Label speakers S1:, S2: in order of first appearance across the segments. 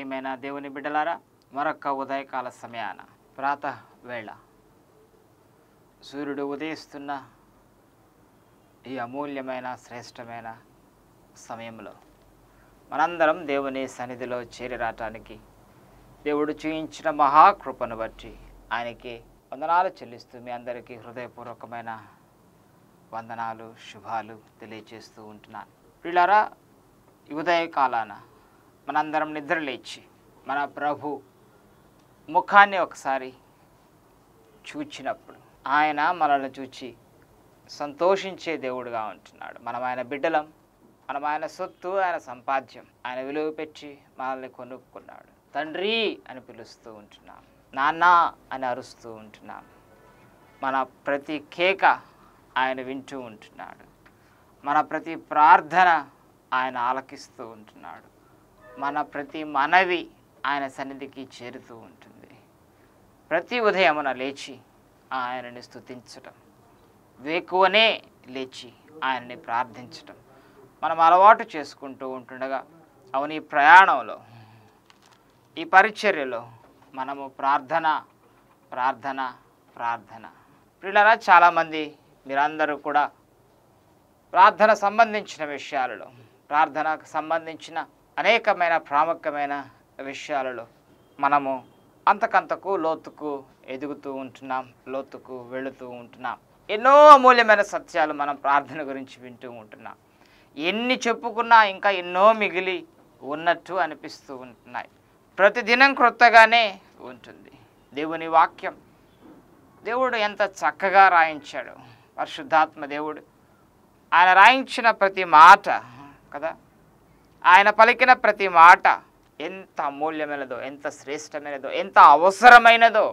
S1: ప్రియమైన దేవుని బిడ్డలారా మరొక ఉదయకాల సమయాన ప్రాతః వేళ సూర్యుడు ఉదయిస్తున్న ఈ అమూల్యమైన శ్రేష్టమైన సమయంలో మనందరం దేవుని సన్నిధిలో చేరి రావటానికి దేవుడు చూయించిన మహాకృపను బట్టి ఆయనకి వందనాలు చెల్లిస్తూ మీ అందరికీ హృదయపూర్వకమైన వందనాలు శుభాలు తెలియజేస్తూ ఉంటున్నాను పిల్లరా ఈ ఉదయకాలాన మనందరం నిద్ర లేచి మన ప్రభు ముఖాన్ని ఒకసారి చూచినప్పుడు ఆయన మనల్ని చూచి సంతోషించే దేవుడుగా ఉంటున్నాడు మనం ఆయన బిడ్డలం మనం ఆయన సొత్తు ఆయన సంపాద్యం ఆయన విలువ పెట్టి మనల్ని కొనుక్కున్నాడు తండ్రి అని పిలుస్తూ ఉంటున్నాం నాన్న అని అరుస్తూ ఉంటున్నాం మన ప్రతి కేక ఆయన వింటూ ఉంటున్నాడు మన ప్రతి ప్రార్థన ఆయన ఆలకిస్తూ ఉంటున్నాడు మన ప్రతి మనవి ఆయన సన్నిధికి చేరుతూ ఉంటుంది ప్రతి ఉదయమున లేచి ఆయనని స్తుతించటం వేకువనే లేచి ఆయనని ప్రార్థించటం మనం అలవాటు చేసుకుంటూ ఉంటుండగా అవును ఈ ప్రయాణంలో ఈ పరిచర్యలో మనము ప్రార్థన ప్రార్థన ప్రార్థన పిల్లరా చాలామంది మీరందరూ కూడా ప్రార్థన సంబంధించిన విషయాలలో ప్రార్థనకు సంబంధించిన అనేకమైన ప్రాముఖ్యమైన విషయాలలో మనము అంతకంతకు లోతుకు ఎదుగుతూ ఉంటున్నాం లోతుకు వెళుతూ ఉంటున్నాం ఎన్నో అమూల్యమైన సత్యాలు మనం ప్రార్థన గురించి వింటూ ఉంటున్నాం ఎన్ని చెప్పుకున్నా ఇంకా ఎన్నో మిగిలి ఉన్నట్టు అనిపిస్తూ ఉంటున్నాయి ప్రతిదినం క్రొత్తగానే ఉంటుంది దేవుని వాక్యం దేవుడు ఎంత చక్కగా రాయించాడు పరిశుద్ధాత్మ దేవుడు ఆయన రాయించిన ప్రతి మాట కదా ఆయన పలికిన ప్రతి మాట ఎంత అమూల్యమైనదో ఎంత శ్రేష్టమైనదో ఎంత అవసరమైనదో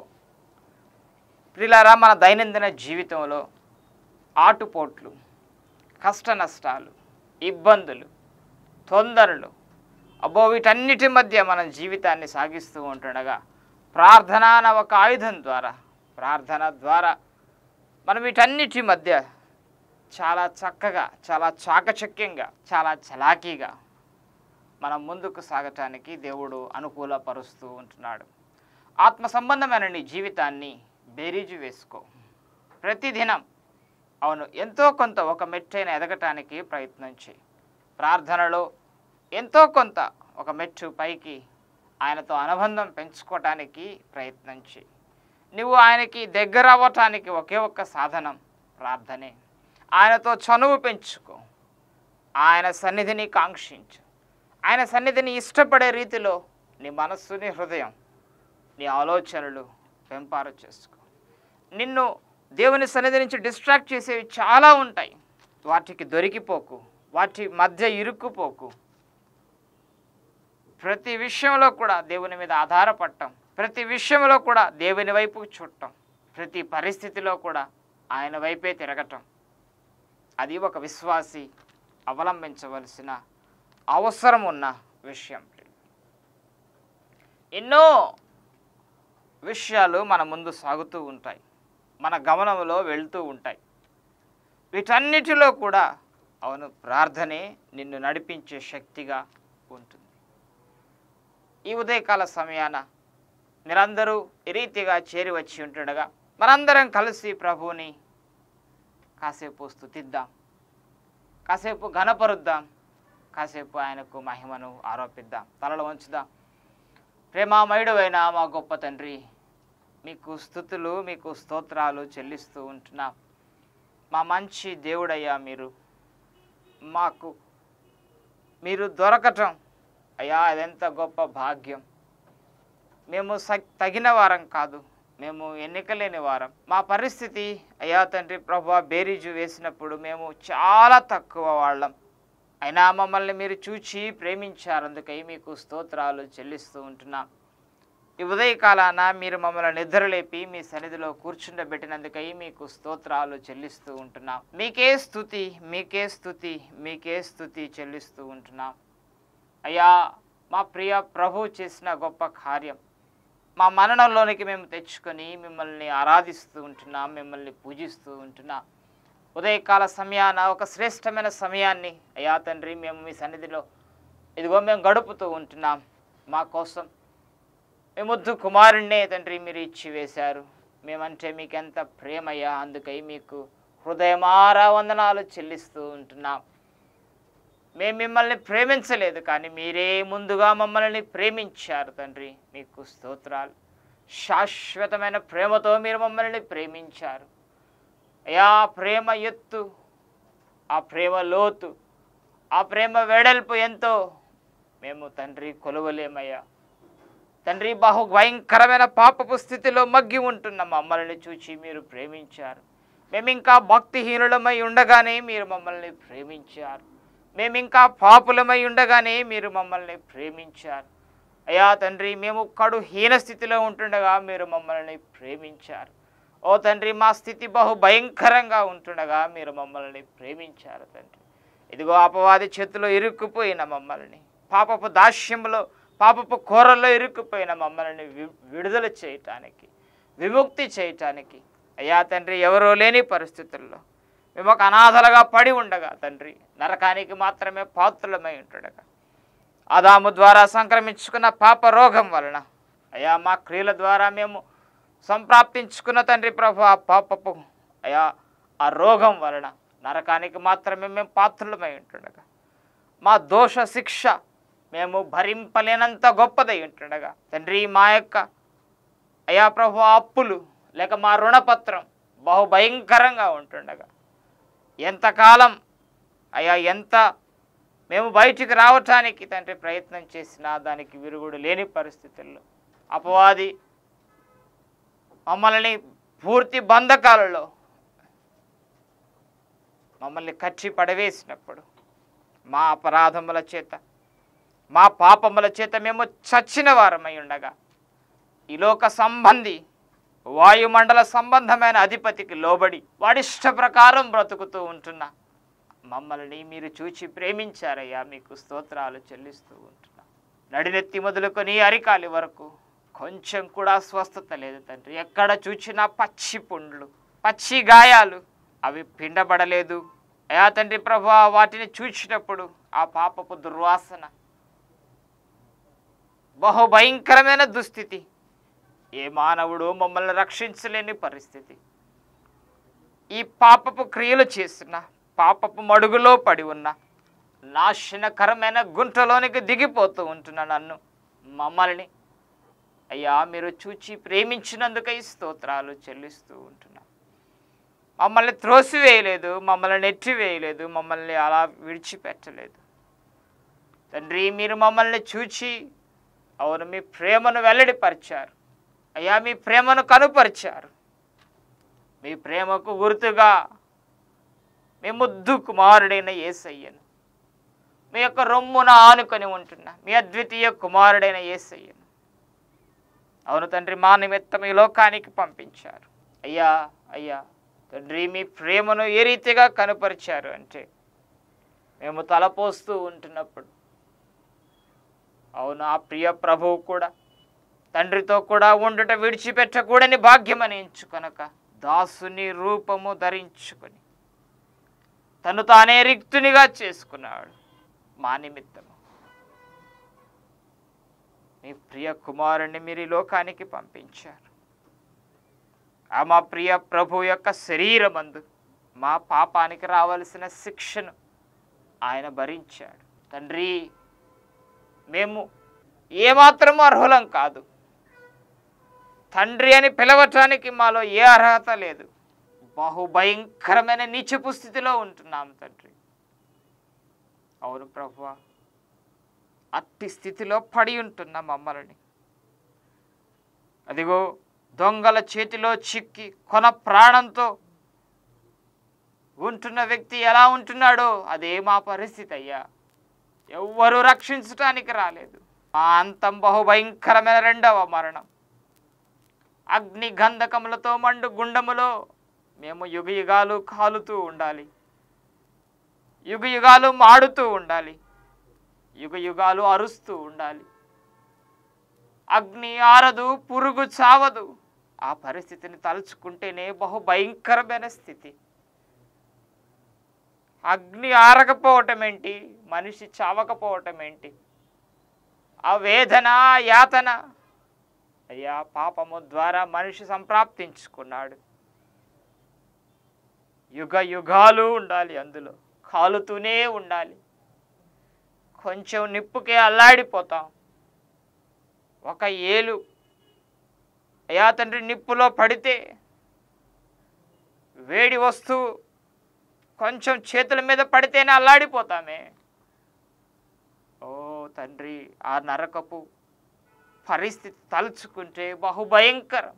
S1: ప్రిలారా మన దైనందిన జీవితంలో ఆటుపోట్లు కష్ట నష్టాలు ఇబ్బందులు తొందరలు అబ్బో వీటన్నిటి మధ్య మన జీవితాన్ని సాగిస్తూ ఉంటుండగా ప్రార్థన అన్న ఒక ఆయుధం ద్వారా ప్రార్థన ద్వారా మనం వీటన్నిటి మధ్య చాలా చక్కగా చాలా చాకచక్యంగా చాలా చలాకీగా మనం ముందుకు సాగటానికి దేవుడు అనుకూలపరుస్తూ ఉంటున్నాడు ఆత్మ సంబంధమైన నీ జీవితాన్ని బేరీజు వేసుకో ప్రతిదినం అవును ఎంతో కొంత ఒక మెట్టైన ఎదగటానికి ప్రయత్నం చేయి ప్రార్థనలో ఎంతో కొంత ఒక మెట్టు పైకి ఆయనతో అనుబంధం పెంచుకోవటానికి ప్రయత్నం చేయి నువ్వు ఆయనకి దగ్గర అవ్వటానికి ఒకే ఒక్క సాధనం ప్రార్థనే ఆయనతో చనువు పెంచుకో ఆయన సన్నిధిని కాంక్షించు ఆయన సన్నిధిని ఇష్టపడే రీతిలో నీ మనస్సు నీ హృదయం నీ ఆలోచనలు పెంపారు చేసుకో నిన్ను దేవుని సన్నిధి నుంచి డిస్ట్రాక్ట్ చేసేవి చాలా ఉంటాయి వాటికి దొరికిపోకు వాటి మధ్య ఇరుక్కుపోకు ప్రతి విషయంలో కూడా దేవుని మీద ఆధారపడటం ప్రతి విషయంలో కూడా దేవుని వైపు చూడటం ప్రతి పరిస్థితిలో కూడా ఆయన వైపే తిరగటం అది ఒక విశ్వాసి అవలంబించవలసిన అవసరం ఉన్న విషయం ఎన్నో విషయాలు మన ముందు సాగుతూ ఉంటాయి మన గమనంలో వెళ్తూ ఉంటాయి వీటన్నిటిలో కూడా అవును ప్రార్థనే నిన్ను నడిపించే శక్తిగా ఉంటుంది ఈ ఉదయకాల సమయాన మీరందరూ ఈ రీతిగా చేరి వచ్చి ఉంటుండగా మనందరం కలిసి ప్రభువుని కాసేపు స్తుతిద్దాం కాసేపు ఘనపరుద్దాం కాసేపు ఆయనకు మహిమను ఆరోపిద్దాం తలలో వంచుదాం ప్రేమామయుడు అయిన మా గొప్ప తండ్రి మీకు స్థుతులు మీకు స్తోత్రాలు చెల్లిస్తూ ఉంటున్నాం మా మంచి దేవుడయ్యా మీరు మాకు మీరు దొరకటం అయ్యా అదెంత గొప్ప భాగ్యం మేము స- తగిన వారం కాదు మేము ఎన్నికలేని వారం మా పరిస్థితి అయ్యా తండ్రి ప్రభా బేరీజు వేసినప్పుడు మేము చాలా తక్కువ వాళ్ళం అయినా మమ్మల్ని మీరు చూచి ప్రేమించారు అందుకై మీకు స్తోత్రాలు చెల్లిస్తూ ఉంటున్నాం ఈ ఉదయకాలాన మీరు మమ్మల్ని నిద్రలేపి మీ సన్నిధిలో కూర్చుండబెట్టినందుకై మీకు స్తోత్రాలు చెల్లిస్తూ ఉంటున్నాం మీకే స్థుతి మీకే స్థుతి మీకే స్థుతి చెల్లిస్తూ ఉంటున్నాం అయ్యా మా ప్రియ ప్రభు చేసిన గొప్ప కార్యం మా మరణంలోనికి మేము తెచ్చుకొని మిమ్మల్ని ఆరాధిస్తూ ఉంటున్నాం మిమ్మల్ని పూజిస్తూ ఉంటున్నాం ఉదయకాల సమయాన ఒక శ్రేష్టమైన సమయాన్ని అయ్యా తండ్రి మేము మీ సన్నిధిలో ఇదిగో మేము గడుపుతూ ఉంటున్నాం మా కోసం మీ ముద్దు కుమారుణ్ణే తండ్రి మీరు ఇచ్చి వేశారు మేమంటే మీకు ఎంత ప్రేమయ్యా అందుకై మీకు హృదయమారా వందనాలు చెల్లిస్తూ ఉంటున్నాం మేము మిమ్మల్ని ప్రేమించలేదు కానీ మీరే ముందుగా మమ్మల్ని ప్రేమించారు తండ్రి మీకు స్తోత్రాలు శాశ్వతమైన ప్రేమతో మీరు మమ్మల్ని ప్రేమించారు అయా ప్రేమ ఎత్తు ఆ ప్రేమ లోతు ఆ ప్రేమ వెడల్పు ఎంతో మేము తండ్రి కొలవలేమయ్యా తండ్రి బహు భయంకరమైన పాపపు స్థితిలో మగ్గి ఉంటున్న మమ్మల్ని చూచి మీరు ప్రేమించారు మేము ఇంకా భక్తిహీనులమై ఉండగానే మీరు మమ్మల్ని ప్రేమించారు మేము ఇంకా పాపులమై ఉండగానే మీరు మమ్మల్ని ప్రేమించారు అయ్యా తండ్రి మేము కడు హీన స్థితిలో ఉంటుండగా మీరు మమ్మల్ని ప్రేమించారు ఓ తండ్రి మా స్థితి బహు భయంకరంగా ఉంటుండగా మీరు మమ్మల్ని ప్రేమించారు తండ్రి ఇదిగో అపవాది చేతిలో ఇరుక్కుపోయిన మమ్మల్ని పాపపు దాస్యంలో పాపపు కూరల్లో ఇరుక్కుపోయిన మమ్మల్ని వి- విడుదల చేయటానికి విముక్తి చేయటానికి అయ్యా తండ్రి ఎవరో లేని పరిస్థితుల్లో మేము ఒక అనాథలుగా పడి ఉండగా తండ్రి నరకానికి మాత్రమే పాత్రులమై ఉంటుండగా ఆదాము ద్వారా సంక్రమించుకున్న పాప రోగం వలన అయ్యా మా క్రియల ద్వారా మేము సంప్రాప్తించుకున్న తండ్రి ప్రభు ఆ పాపపు అయ్యా ఆ రోగం వలన నరకానికి మాత్రమే మేము పాత్రులమై ఉంటుండగా మా దోష శిక్ష మేము భరింపలేనంత గొప్పదై ఉంటుండగా తండ్రి మా యొక్క అయా ప్రభు ఆ అప్పులు లేక మా రుణపత్రం బహు భయంకరంగా ఉంటుండగా ఎంతకాలం అయా ఎంత మేము బయటికి రావటానికి తండ్రి ప్రయత్నం చేసినా దానికి విరుగుడు లేని పరిస్థితుల్లో అపవాది మమ్మల్ని పూర్తి బంధకాలలో మమ్మల్ని కచ్చి పడవేసినప్పుడు మా అపరాధముల చేత మా పాపముల చేత మేము చచ్చిన వారమై ఉండగా ఈ లోక సంబంధి వాయుమండల సంబంధమైన అధిపతికి లోబడి వాడిష్ట ప్రకారం బ్రతుకుతూ ఉంటున్నా మమ్మల్ని మీరు చూచి ప్రేమించారయ్యా మీకు స్తోత్రాలు చెల్లిస్తూ ఉంటున్నా నడినెత్తి మొదలుకొని అరికాలి వరకు కొంచెం కూడా స్వస్థత లేదు తండ్రి ఎక్కడ చూచినా పచ్చి పుండ్లు పచ్చి గాయాలు అవి పిండబడలేదు అయా తండ్రి ప్రభు వాటిని చూచినప్పుడు ఆ పాపపు దుర్వాసన బహు భయంకరమైన దుస్థితి ఏ మానవుడు మమ్మల్ని రక్షించలేని పరిస్థితి ఈ పాపపు క్రియలు చేసిన పాపపు మడుగులో పడి ఉన్న నాశనకరమైన గుంటలోనికి దిగిపోతూ ఉంటున్న నన్ను మమ్మల్ని అయ్యా మీరు చూచి ప్రేమించినందుకై స్తోత్రాలు చెల్లిస్తూ ఉంటున్నా మమ్మల్ని త్రోసివేయలేదు మమ్మల్ని నెట్టివేయలేదు మమ్మల్ని అలా విడిచిపెట్టలేదు తండ్రి మీరు మమ్మల్ని చూచి అవును మీ ప్రేమను వెల్లడిపరిచారు అయ్యా మీ ప్రేమను కనుపరిచారు మీ ప్రేమకు గుర్తుగా మీ ముద్దు కుమారుడైన యేసయ్యను మీ యొక్క రొమ్మున ఆనుకొని ఉంటున్న మీ అద్వితీయ కుమారుడైన యేసయ్యను అవును తండ్రి మా నిమిత్తం ఈ లోకానికి పంపించారు అయ్యా అయ్యా తండ్రి మీ ప్రేమను ఏ రీతిగా కనుపరిచారు అంటే మేము తలపోస్తూ ఉంటున్నప్పుడు అవును ఆ ప్రియ ప్రభువు కూడా తండ్రితో కూడా ఉండుట విడిచిపెట్టకూడని భాగ్యమని ఎంచుకొనక దాసుని రూపము ధరించుకొని తను తానే రిక్తునిగా చేసుకున్నాడు మా నిమిత్తము మీ ప్రియ కుమారుణ్ణి మీరు ఈ లోకానికి పంపించారు ఆ మా ప్రియ ప్రభు యొక్క శరీరమందు మా పాపానికి రావలసిన శిక్షను ఆయన భరించాడు తండ్రి మేము ఏమాత్రము అర్హులం కాదు తండ్రి అని పిలవటానికి మాలో ఏ అర్హత లేదు బహు భయంకరమైన నీచపు స్థితిలో ఉంటున్నాం తండ్రి అవును ప్రభు అట్టి స్థితిలో పడి ఉంటున్న మమ్మల్ని అదిగో దొంగల చేతిలో చిక్కి కొన ప్రాణంతో ఉంటున్న వ్యక్తి ఎలా ఉంటున్నాడో అదే మా పరిస్థితి అయ్యా ఎవ్వరూ రక్షించటానికి రాలేదు మా అంతం బహుభయంకరమైన రెండవ మరణం అగ్ని గంధకములతో మండు గుండములో మేము యుగ యుగాలు కాలుతూ ఉండాలి యుగ యుగాలు మాడుతూ ఉండాలి యుగ యుగాలు అరుస్తూ ఉండాలి అగ్ని ఆరదు పురుగు చావదు ఆ పరిస్థితిని తలుచుకుంటేనే బహు భయంకరమైన స్థితి అగ్ని ఆరకపోవటం ఏంటి మనిషి చావకపోవటం ఏంటి ఆ వేదన ఆ యాతన అయ్యా పాపము ద్వారా మనిషి సంప్రాప్తించుకున్నాడు యుగ యుగాలు ఉండాలి అందులో కాలుతూనే ఉండాలి కొంచెం నిప్పుకే అల్లాడిపోతాం ఒక ఏలు అయ్యా తండ్రి నిప్పులో పడితే వేడి వస్తువు కొంచెం చేతుల మీద పడితేనే అల్లాడిపోతామే ఓ తండ్రి ఆ నరకపు పరిస్థితి తలుచుకుంటే బహుభయంకరం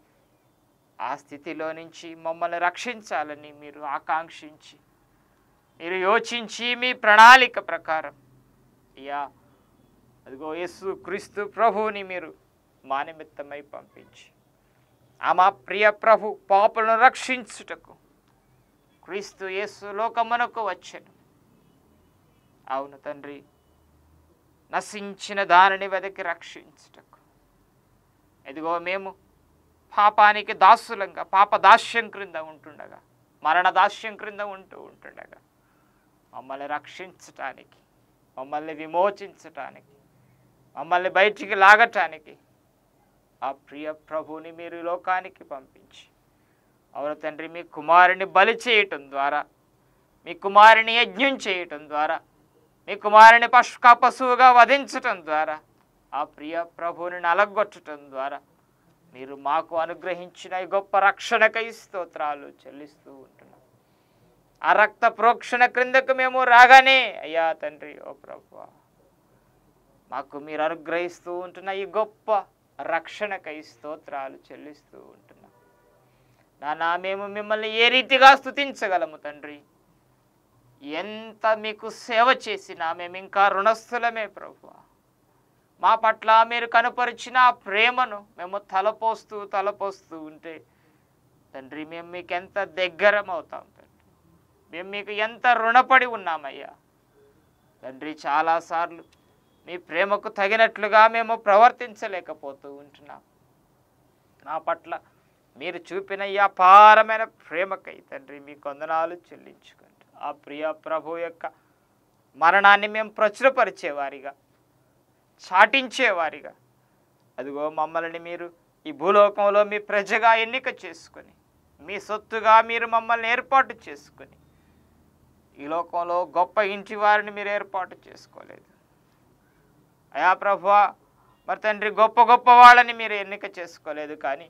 S1: ఆ స్థితిలో నుంచి మమ్మల్ని రక్షించాలని మీరు ఆకాంక్షించి మీరు యోచించి మీ ప్రణాళిక ప్రకారం అయ్యా అదిగో యేసు క్రీస్తు ప్రభువుని మీరు మా నిమిత్తమై పంపించి ఆ మా ప్రియ ప్రభు పాపలను రక్షించుటకు క్రీస్తు యేసు లోకమునకు వచ్చెను అవును తండ్రి నశించిన దానిని వెదకి రక్షించుటకు ఇదిగో మేము పాపానికి దాసులంగా పాప దాస్యం క్రింద ఉంటుండగా మరణ దాస్యం క్రింద ఉంటూ ఉంటుండగా మమ్మల్ని రక్షించటానికి మమ్మల్ని విమోచించటానికి మమ్మల్ని బయటికి లాగటానికి ఆ ప్రియ ప్రభువుని మీరు ఈ లోకానికి పంపించి అవును తండ్రి మీ కుమారుని బలి చేయటం ద్వారా మీ కుమారుని యజ్ఞం చేయటం ద్వారా మీ కుమారుని పశుక పశువుగా వధించటం ద్వారా ఆ ప్రియ ప్రభువుని నలగొట్టడం ద్వారా మీరు మాకు అనుగ్రహించిన ఈ గొప్ప రక్షణకై స్తోత్రాలు చెల్లిస్తూ ఉంటున్నాం ఆ రక్త ప్రోక్షణ క్రిందకు మేము రాగానే అయ్యా తండ్రి ఓ ప్రభు మాకు మీరు అనుగ్రహిస్తూ ఉంటున్న ఈ గొప్ప రక్షణకై స్తోత్రాలు చెల్లిస్తూ ఉంటున్నాం నానా మేము మిమ్మల్ని ఏ రీతిగా స్తుతించగలము తండ్రి ఎంత మీకు సేవ చేసినా మేము ఇంకా రుణస్థులమే ప్రభు మా పట్ల మీరు కనపరిచిన ఆ ప్రేమను మేము తలపోస్తూ తలపోస్తూ ఉంటే తండ్రి మేము మీకు ఎంత దగ్గరమవుతాం తండ్రి మేము మీకు ఎంత రుణపడి ఉన్నామయ్యా తండ్రి చాలాసార్లు మీ ప్రేమకు తగినట్లుగా మేము ప్రవర్తించలేకపోతూ ఉంటున్నాం నా పట్ల మీరు చూపిన ఈ అపారమైన ప్రేమకై తండ్రి మీ కొందనాలు చెల్లించుకోండి ఆ ప్రియ ప్రభు యొక్క మరణాన్ని మేము ప్రచురపరిచేవారిగా చాటించేవారిగా అదిగో మమ్మల్ని మీరు ఈ భూలోకంలో మీ ప్రజగా ఎన్నిక చేసుకొని మీ సొత్తుగా మీరు మమ్మల్ని ఏర్పాటు చేసుకొని ఈ లోకంలో గొప్ప ఇంటి వారిని మీరు ఏర్పాటు చేసుకోలేదు అయా ప్రభువా మరి తండ్రి గొప్ప గొప్ప వాళ్ళని మీరు ఎన్నిక చేసుకోలేదు కానీ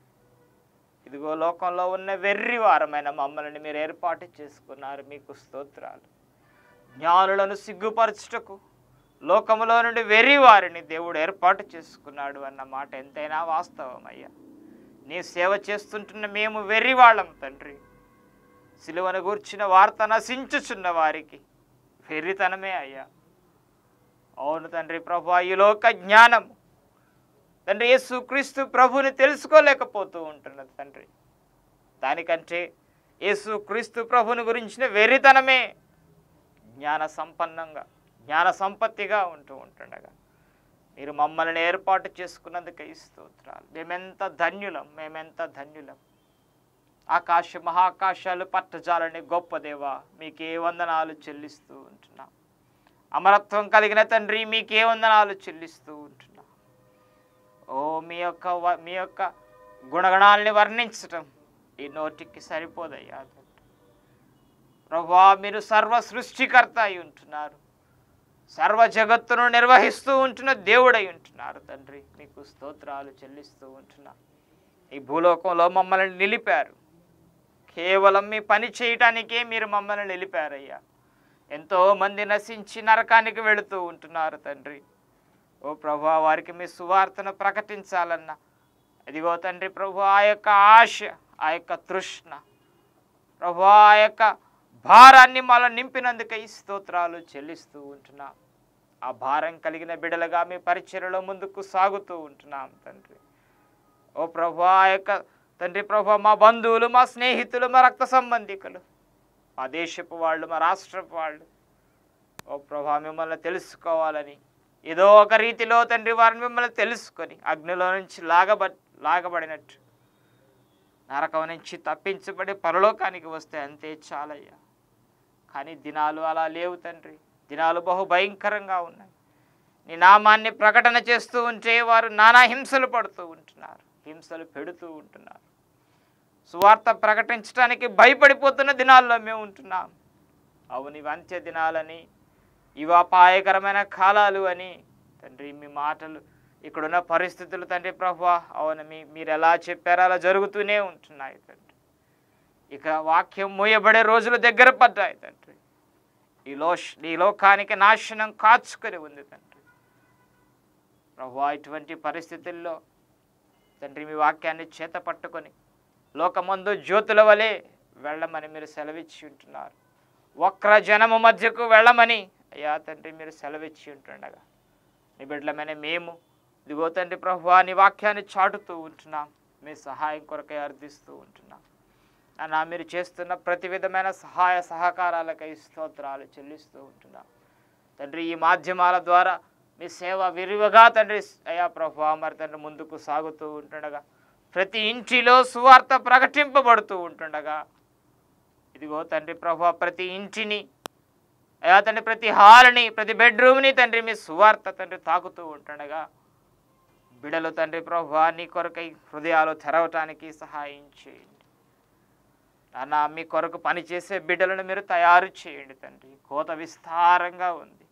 S1: ఇదిగో లోకంలో ఉన్న వెర్రి వారమైన మమ్మల్ని మీరు ఏర్పాటు చేసుకున్నారు మీకు స్తోత్రాలు జ్ఞానులను సిగ్గుపరచుటకు లోకములో నుండి వెర్రి వారిని దేవుడు ఏర్పాటు చేసుకున్నాడు అన్న మాట ఎంతైనా వాస్తవం అయ్యా నీ సేవ చేస్తుంటున్న మేము వెర్రి వాళ్ళం తండ్రి సిలువను గూర్చిన వార్త నశించుచున్న వారికి వెర్రితనమే అయ్యా అవును తండ్రి ప్రభు ఈ లోక జ్ఞానము తండ్రి యేసు క్రీస్తు ప్రభుని తెలుసుకోలేకపోతూ ఉంటున్నది తండ్రి దానికంటే యేసు క్రీస్తు ప్రభుని గురించిన వెర్రితనమే జ్ఞాన సంపన్నంగా జ్ఞాన సంపత్తిగా ఉంటూ ఉంటుండగా మీరు మమ్మల్ని ఏర్పాటు చేసుకున్నందుకు ఈ స్తోత్రాలు మేమెంత ధన్యులం మేమెంత ధన్యులం ఆకాశ మహాకాశాలు పట్టజాలని గొప్ప దేవా మీకే వందనాలు చెల్లిస్తూ ఉంటున్నాం అమరత్వం కలిగిన తండ్రి మీకే వందనాలు చెల్లిస్తూ ఉంటున్నాం ఓ మీ యొక్క వ- మీ యొక్క గుణగణాలని వర్ణించటం ఈ నోటికి సరిపోదయ్యా తండ్రి ప్రభా మీరు సర్వ సృష్టికర్త అయి ఉంటున్నారు సర్వ జగత్తును నిర్వహిస్తూ ఉంటున్న దేవుడై ఉంటున్నారు తండ్రి మీకు స్తోత్రాలు చెల్లిస్తూ ఉంటున్నా ఈ భూలోకంలో మమ్మల్ని నిలిపారు కేవలం మీ పని చేయటానికే మీరు మమ్మల్ని నిలిపారయ్యా ఎంతో మంది నశించి నరకానికి వెళుతూ ఉంటున్నారు తండ్రి ఓ ప్రభా వారికి మీ సువార్తను ప్రకటించాలన్న ఇదిగో తండ్రి ప్రభు ఆ యొక్క ఆశ ఆ యొక్క తృష్ణ ప్రభు ఆ యొక్క భారాన్ని మళ్ళీ నింపినందుకు ఈ స్తోత్రాలు చెల్లిస్తూ ఉంటున్నాం ఆ భారం కలిగిన బిడలుగా మీ పరిచయలో ముందుకు సాగుతూ ఉంటున్నాం తండ్రి ఓ ప్రభు ఆ యొక్క తండ్రి ప్రభు మా బంధువులు మా స్నేహితులు మా రక్త సంబంధికులు మా దేశపు వాళ్ళు మా రాష్ట్రపు వాళ్ళు ఓ ప్రభా మిమ్మల్ని తెలుసుకోవాలని ఏదో ఒక రీతిలో తండ్రి వారిని మిమ్మల్ని తెలుసుకొని అగ్నిలో నుంచి లాగబ లాగబడినట్టు నరకం నుంచి తప్పించబడి పరలోకానికి వస్తే అంతే చాలయ్యా కానీ దినాలు అలా లేవు తండ్రి దినాలు బహు భయంకరంగా ఉన్నాయి నీ నామాన్ని ప్రకటన చేస్తూ ఉంటే వారు నానా హింసలు పడుతూ ఉంటున్నారు హింసలు పెడుతూ ఉంటున్నారు సువార్త ప్రకటించడానికి భయపడిపోతున్న దినాల్లో మేము ఉంటున్నాం అవును ఇవి అంత్య దినాలని ఇవి అపాయకరమైన కాలాలు అని తండ్రి మీ మాటలు ఇక్కడున్న పరిస్థితులు తండ్రి ప్రభు అవును మీ మీరు ఎలా చెప్పారో అలా జరుగుతూనే ఉంటున్నాయి తండ్రి ఇక వాక్యం మూయబడే రోజులు దగ్గర పడ్డాయి తండ్రి ఈ లో ఈ లోకానికి నాశనం కాచుకొని ఉంది తండ్రి ప్రభు ఇటువంటి పరిస్థితుల్లో తండ్రి మీ వాక్యాన్ని చేత పట్టుకొని లోకమందు జ్యోతుల వలె వెళ్ళమని మీరు సెలవిచ్చి ఉంటున్నారు వక్ర జనము మధ్యకు వెళ్ళమని అయ్యా తండ్రి మీరు సెలవిచ్చి ఉంటుండగా నీ బిడ్డలమైన మేము ఇదిగో తండ్రి ప్రభు నీ వాక్యాన్ని చాటుతూ ఉంటున్నాం మీ సహాయం కొరకై అర్థిస్తూ ఉంటున్నాం అన్న మీరు చేస్తున్న ప్రతి విధమైన సహాయ సహకారాలకై స్తోత్రాలు చెల్లిస్తూ ఉంటున్నాం తండ్రి ఈ మాధ్యమాల ద్వారా మీ సేవ విరివిగా తండ్రి అయ్యా ప్రభు మరి తండ్రి ముందుకు సాగుతూ ఉంటుండగా ప్రతి ఇంటిలో సువార్త ప్రకటింపబడుతూ ఉంటుండగా ఇదిగో తండ్రి ప్రభు ప్రతి ఇంటిని అయ్యా తండ్రి ప్రతి హాల్ని ప్రతి బెడ్రూమ్ని తండ్రి మీ సువార్త తండ్రి తాకుతూ ఉంటుండగా బిడలు తండ్రి ప్రభు నీ కొరకై హృదయాలు తెరవటానికి సహాయం చేయండి నాన్న మీ కొరకు పనిచేసే బిడ్డలను మీరు తయారు చేయండి తండ్రి కోత విస్తారంగా ఉంది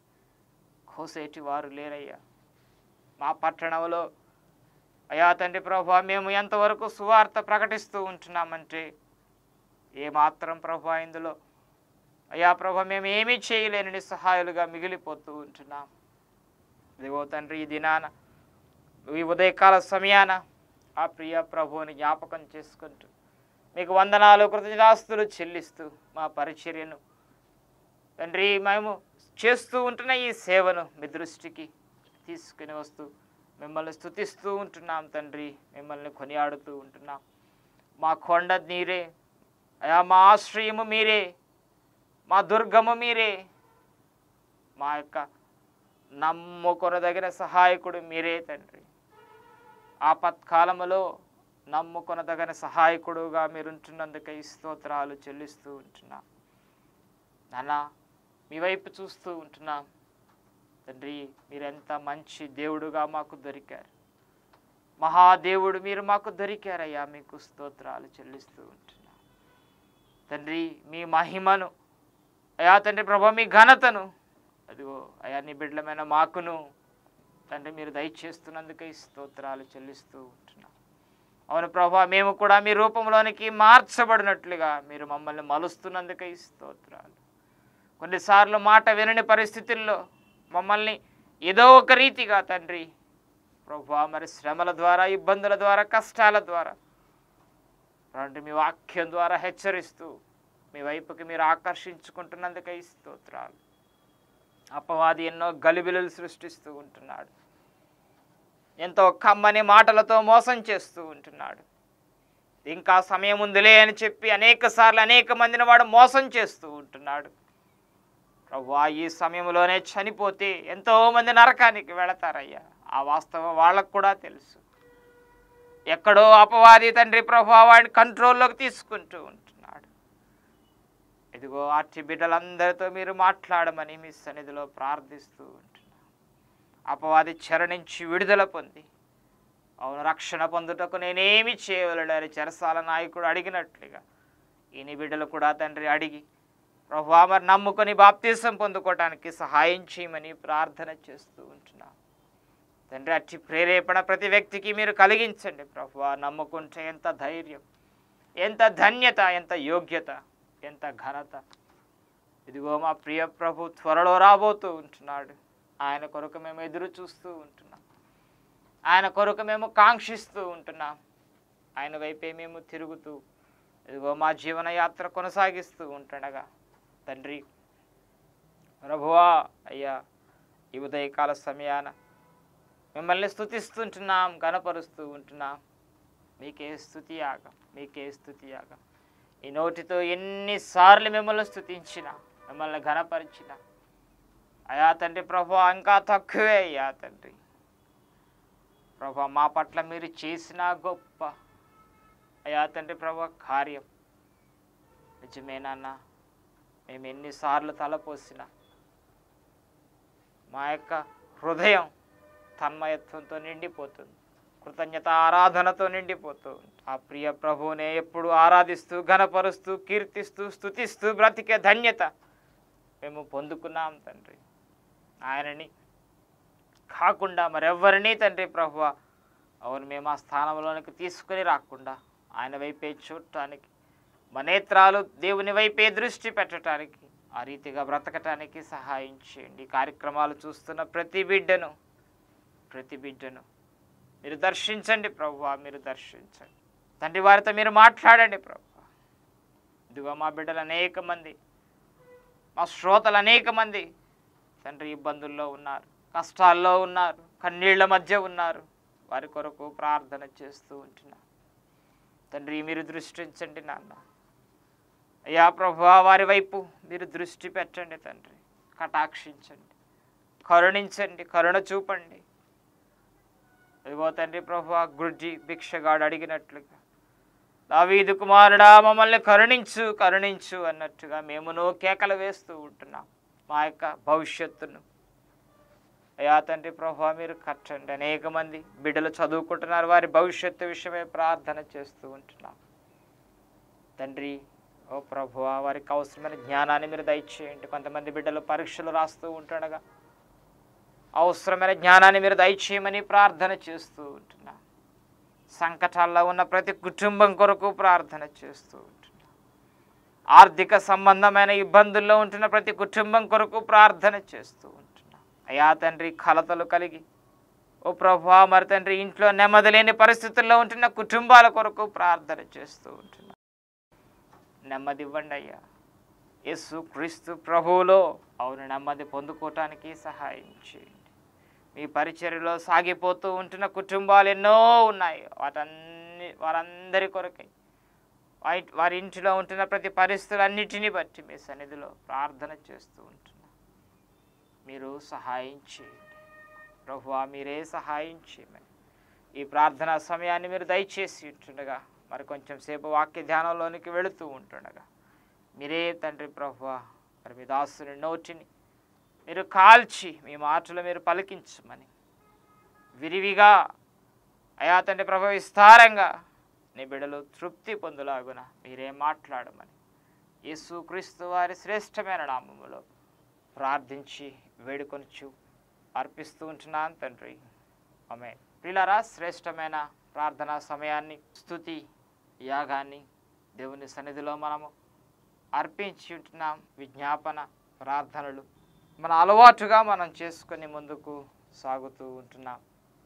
S1: కోసేటి వారు లేరయ్యా మా పట్టణంలో అయ్యా తండ్రి ప్రభు మేము ఎంతవరకు సువార్త ప్రకటిస్తూ ఉంటున్నామంటే ఏమాత్రం ప్రభు ఇందులో అయ్యా ప్రభు మేము ఏమీ చేయలేని నిస్సహాయులుగా మిగిలిపోతూ ఉంటున్నాం ఇదిగో తండ్రి ఈ దినాన ఈ ఉదయకాల సమయాన ఆ ప్రియ ప్రభువుని జ్ఞాపకం చేసుకుంటూ మీకు వందనాలు కృతజ్ఞాస్తులు చెల్లిస్తూ మా పరిచర్యను తండ్రి మేము చేస్తూ ఉంటున్న ఈ సేవను మీ దృష్టికి తీసుకుని వస్తూ మిమ్మల్ని స్తుతిస్తూ ఉంటున్నాం తండ్రి మిమ్మల్ని కొనియాడుతూ ఉంటున్నాం మా కొండ నీరే అయా మా ఆశ్రయము మీరే మా దుర్గము మీరే మా యొక్క నమ్ముకొనదగిన సహాయకుడు మీరే తండ్రి ఆపత్కాలములో నమ్ముకొనదగిన సహాయకుడుగా మీరుంటున్నందుకై స్తోత్రాలు చెల్లిస్తూ ఉంటున్నాం నాన్న మీ వైపు చూస్తూ ఉంటున్నాం తండ్రి మీరెంత మంచి దేవుడుగా మాకు దొరికారు మహాదేవుడు మీరు మాకు దొరికారయ్యా మీకు స్తోత్రాలు చెల్లిస్తూ ఉంటున్నాం తండ్రి మీ మహిమను అయా తండ్రి ప్రభా మీ ఘనతను అదిగో అయా నీ బిడ్డలమైన మాకును తండ్రి మీరు దయచేస్తున్నందుకై స్తోత్రాలు చెల్లిస్తూ ఉంటున్నాం అవును ప్రభా మేము కూడా మీ రూపంలోనికి మార్చబడినట్లుగా మీరు మమ్మల్ని మలుస్తున్నందుకై స్తోత్రాలు కొన్నిసార్లు మాట వినని పరిస్థితుల్లో మమ్మల్ని ఏదో ఒక రీతిగా తండ్రి ప్రభా మరి శ్రమల ద్వారా ఇబ్బందుల ద్వారా కష్టాల ద్వారా అలాంటి మీ వాక్యం ద్వారా హెచ్చరిస్తూ మీ వైపుకి మీరు ఆకర్షించుకుంటున్నందుకై స్తోత్రాలు అపవాది ఎన్నో గలిబిలులు సృష్టిస్తూ ఉంటున్నాడు ఎంతో కమ్మని మాటలతో మోసం చేస్తూ ఉంటున్నాడు ఇంకా సమయం ఉందిలే అని చెప్పి అనేక సార్లు అనేక మందిని వాడు మోసం చేస్తూ ఉంటున్నాడు ప్రభువా ఈ సమయంలోనే చనిపోతే ఎంతో మంది నరకానికి వెళతారయ్యా ఆ వాస్తవం వాళ్ళకు కూడా తెలుసు ఎక్కడో అపవాది తండ్రి ప్రభు వాడిని కంట్రోల్లోకి తీసుకుంటూ ఉంటున్నాడు ఇదిగో ఆర్టి బిడ్డలందరితో మీరు మాట్లాడమని మీ సన్నిధిలో ప్రార్థిస్తూ ఉంటున్నాను అపవాది చెర నుంచి విడుదల పొంది అవును రక్షణ పొందుటకు నేనేమి చేయవలడని చెరసాల నాయకుడు అడిగినట్లుగా ఈ నీ బిడ్డలు కూడా తండ్రి అడిగి ప్రభు మరి నమ్ముకొని బాప్తీసం పొందుకోవటానికి సహాయం చేయమని ప్రార్థన చేస్తూ ఉంటున్నాం తండ్రి అట్టి ప్రేరేపణ ప్రతి వ్యక్తికి మీరు కలిగించండి ప్రభు నమ్ముకుంటే ఎంత ధైర్యం ఎంత ధన్యత ఎంత యోగ్యత ఎంత ఘనత ఇదిగో మా ప్రియ ప్రభు త్వరలో రాబోతూ ఉంటున్నాడు ఆయన కొరకు మేము ఎదురు చూస్తూ ఉంటున్నాం ఆయన కొరకు మేము కాంక్షిస్తూ ఉంటున్నాం ఆయన వైపే మేము తిరుగుతూ ఇదిగో మా జీవన యాత్ర కొనసాగిస్తూ ఉంటుండగా తండ్రి ప్రభువా అయ్యా ఈ ఉదయకాల సమయాన మిమ్మల్ని స్తుతిస్తుంటున్నాం గనపరుస్తూ ఉంటున్నాం మీకే స్థుతి యాగం మీకే స్థుతి యాగం ఈ నోటితో ఎన్నిసార్లు మిమ్మల్ని స్తుతించిన మిమ్మల్ని ఘనపరిచిన అయా తండ్రి ప్రభు ఇంకా తక్కువే అయ్యా తండ్రి ప్రభు మా పట్ల మీరు చేసిన గొప్ప అయా తండ్రి ప్రభు కార్యం నిజమేనన్నా మేము ఎన్నిసార్లు తలపోసినా మా యొక్క హృదయం తన్మయత్వంతో నిండిపోతుంది కృతజ్ఞత ఆరాధనతో నిండిపోతుంది ఆ ప్రియ ప్రభువునే ఎప్పుడు ఆరాధిస్తూ ఘనపరుస్తూ కీర్తిస్తూ స్తుతిస్తూ బ్రతికే ధన్యత మేము పొందుకున్నాం తండ్రి ఆయనని కాకుండా మరెవ్వరినీ తండ్రి ప్రభువ అవును మేము ఆ స్థానంలోనికి తీసుకుని రాకుండా ఆయన వైపే చూడటానికి మా నేత్రాలు దేవుని వైపే దృష్టి పెట్టడానికి ఆ రీతిగా బ్రతకటానికి సహాయం చేయండి ఈ కార్యక్రమాలు చూస్తున్న ప్రతి బిడ్డను ప్రతి బిడ్డను మీరు దర్శించండి ప్రభువా మీరు దర్శించండి తండ్రి వారితో మీరు మాట్లాడండి ప్రభు ఇదిగో మా బిడ్డలు అనేక మంది మా శ్రోతలు అనేక మంది తండ్రి ఇబ్బందుల్లో ఉన్నారు కష్టాల్లో ఉన్నారు కన్నీళ్ల మధ్య ఉన్నారు వారి కొరకు ప్రార్థన చేస్తూ ఉంటున్నారు తండ్రి మీరు దృష్టించండి నాన్న అయ్యా ప్రభు వారి వైపు మీరు దృష్టి పెట్టండి తండ్రి కటాక్షించండి కరుణించండి కరుణ చూపండి ఇదిగో తండ్రి ప్రభు గుడ్జి భిక్షగాడు అడిగినట్లుగా దావీదు కుమారుడా మమ్మల్ని కరుణించు కరుణించు అన్నట్టుగా మేమును కేకలు వేస్తూ ఉంటున్నాం మా యొక్క భవిష్యత్తును అయ్యా తండ్రి ప్రభు మీరు కట్టండి అనేక మంది బిడ్డలు చదువుకుంటున్నారు వారి భవిష్యత్తు విషయమే ప్రార్థన చేస్తూ ఉంటున్నాం తండ్రి ఓ ప్రభు వారికి అవసరమైన జ్ఞానాన్ని మీరు దయచేయండి కొంతమంది బిడ్డలు పరీక్షలు రాస్తూ ఉంటుండగా అవసరమైన జ్ఞానాన్ని మీరు దయచేయమని ప్రార్థన చేస్తూ ఉంటున్నా సంకటాల్లో ఉన్న ప్రతి కుటుంబం కొరకు ప్రార్థన చేస్తూ ఉంటున్నా ఆర్థిక సంబంధమైన ఇబ్బందుల్లో ఉంటున్న ప్రతి కుటుంబం కొరకు ప్రార్థన చేస్తూ ఉంటున్నా అయా తండ్రి కలతలు కలిగి ఓ ప్రభా మరి తండ్రి ఇంట్లో నెమ్మది లేని పరిస్థితుల్లో ఉంటున్న కుటుంబాల కొరకు ప్రార్థన చేస్తూ ఉంటున్నా నెమ్మది ఇవ్వండి అయ్యా యేసు క్రీస్తు ప్రభువులో అవును నెమ్మది పొందుకోవటానికి సహాయం చేయండి మీ పరిచర్యలో సాగిపోతూ ఉంటున్న కుటుంబాలు ఎన్నో ఉన్నాయి వాటన్ని వారందరి కొరకై వారి వారి ఇంటిలో ఉంటున్న ప్రతి పరిస్థితులన్నిటిని బట్టి మీ సన్నిధిలో ప్రార్థన చేస్తూ ఉంటున్నా మీరు సహాయం చేయండి ప్రభువా మీరే సహాయం చేయమని ఈ ప్రార్థనా సమయాన్ని మీరు దయచేసి ఉంటుండగా మరి కొంచెం సేపు వాక్య ధ్యానంలోనికి వెళుతూ ఉంటుండగా మీరే తండ్రి ప్రభువా మరి మీ దాసుని నోటిని మీరు కాల్చి మీ మాటలు మీరు పలికించమని విరివిగా అయా తండ్రి ప్రభు విస్తారంగా నీ బిడ్డలు తృప్తి పొందులాగున మీరే మాట్లాడమని యేసుక్రీస్తు వారి శ్రేష్టమైన నామములో ప్రార్థించి వేడుకొనుచు అర్పిస్తూ ఉంటున్నాను తండ్రి ఆమె ప్రిలారా శ్రేష్టమైన ప్రార్థనా సమయాన్ని స్థుతి యాగాన్ని దేవుని సన్నిధిలో మనము అర్పించి ఉంటున్నాం విజ్ఞాపన ప్రార్థనలు మన అలవాటుగా మనం చేసుకొని ముందుకు సాగుతూ ఉంటున్నాం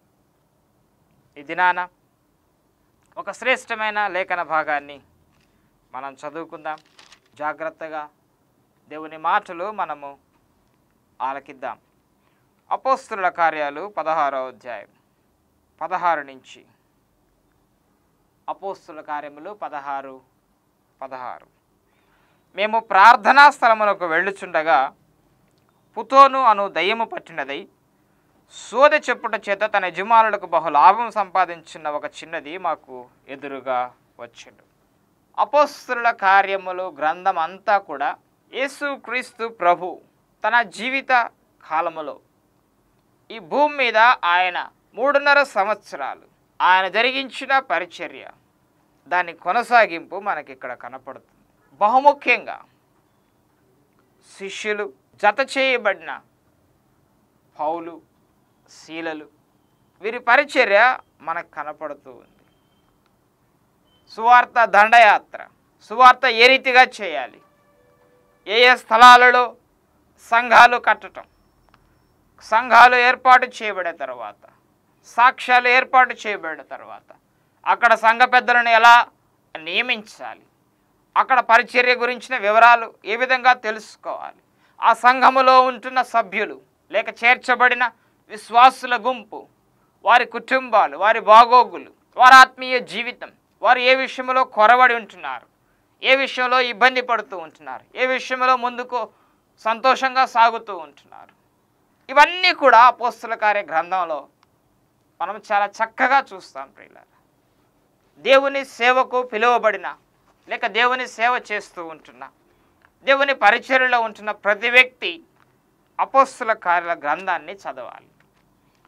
S1: ఈ దినాన ఒక శ్రేష్టమైన లేఖన భాగాన్ని మనం చదువుకుందాం జాగ్రత్తగా దేవుని మాటలు మనము ఆలకిద్దాం అపోస్తుల కార్యాలు పదహారో అధ్యాయం పదహారు నుంచి అపోస్తుల కార్యములు పదహారు పదహారు మేము ప్రార్థనా స్థలములకు వెళ్ళుచుండగా పుతోను అను దయ్యము పట్టినదై సోద చెప్పుట చేత తన యజమానులకు బహు లాభం సంపాదించిన ఒక చిన్నది మాకు ఎదురుగా వచ్చిండు అపోస్తుల కార్యములు గ్రంథం అంతా కూడా యేసుక్రీస్తు ప్రభు తన జీవిత కాలములో ఈ భూమి మీద ఆయన మూడున్నర సంవత్సరాలు ఆయన జరిగించిన పరిచర్య దాని కొనసాగింపు మనకి ఇక్కడ కనపడుతుంది బహుముఖ్యంగా శిష్యులు జత చేయబడిన పౌలు శీలలు వీరి పరిచర్య మనకు కనపడుతూ ఉంది సువార్త దండయాత్ర సువార్త ఏ రీతిగా చేయాలి ఏ ఏ స్థలాలలో సంఘాలు కట్టటం సంఘాలు ఏర్పాటు చేయబడిన తర్వాత సాక్ష్యాలు ఏర్పాటు చేయబడిన తర్వాత అక్కడ సంఘ పెద్దలను ఎలా నియమించాలి అక్కడ పరిచర్య గురించిన వివరాలు ఏ విధంగా తెలుసుకోవాలి ఆ సంఘములో ఉంటున్న సభ్యులు లేక చేర్చబడిన విశ్వాసుల గుంపు వారి కుటుంబాలు వారి బాగోగులు వారి ఆత్మీయ జీవితం వారు ఏ విషయంలో కొరబడి ఉంటున్నారు ఏ విషయంలో ఇబ్బంది పడుతూ ఉంటున్నారు ఏ విషయంలో ముందుకు సంతోషంగా సాగుతూ ఉంటున్నారు ఇవన్నీ కూడా అపోస్తుల కార్య గ్రంథంలో మనం చాలా చక్కగా చూస్తాం ప్రియులారా దేవుని సేవకు పిలువబడిన లేక దేవుని సేవ చేస్తూ ఉంటున్న దేవుని పరిచర్యలో ఉంటున్న ప్రతి వ్యక్తి అపోస్తుల కార్యాల గ్రంథాన్ని చదవాలి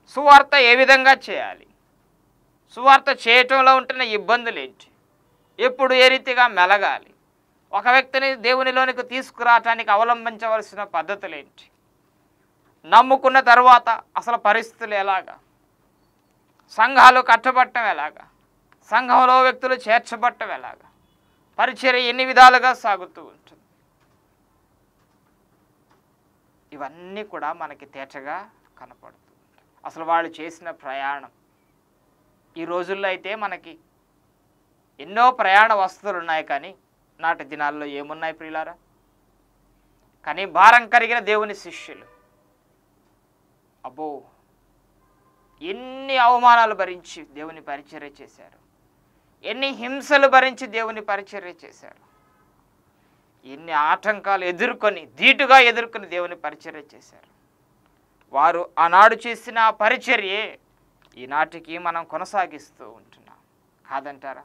S1: సువార్త ఏ విధంగా చేయాలి సువార్త చేయటంలో ఉంటున్న ఇబ్బందులు ఏంటి ఎప్పుడు ఏ రీతిగా మెలగాలి ఒక వ్యక్తిని దేవునిలోనికి తీసుకురావటానికి అవలంబించవలసిన పద్ధతులు ఏంటి నమ్ముకున్న తర్వాత అసలు పరిస్థితులు ఎలాగా సంఘాలు కట్టబట్టం ఎలాగా సంఘంలో వ్యక్తులు చేర్చబట్టం ఎలాగా పరిచర్య ఎన్ని విధాలుగా సాగుతూ ఉంటుంది ఇవన్నీ కూడా మనకి తేటగా కనపడుతూ ఉంటాయి అసలు వాళ్ళు చేసిన ప్రయాణం ఈ రోజుల్లో అయితే మనకి ఎన్నో ప్రయాణ వస్తువులు ఉన్నాయి కానీ నాటి దినాల్లో ఏమున్నాయి ప్రియులారా కానీ భారం కరిగిన దేవుని శిష్యులు అబ్బో ఎన్ని అవమానాలు భరించి దేవుని పరిచర్య చేశారు ఎన్ని హింసలు భరించి దేవుని పరిచర్య చేశారు ఎన్ని ఆటంకాలు ఎదుర్కొని ధీటుగా ఎదుర్కొని దేవుని పరిచర్య చేశారు వారు ఆనాడు చేసిన ఆ పరిచర్యే ఈనాటికి మనం కొనసాగిస్తూ ఉంటున్నాం కాదంటారా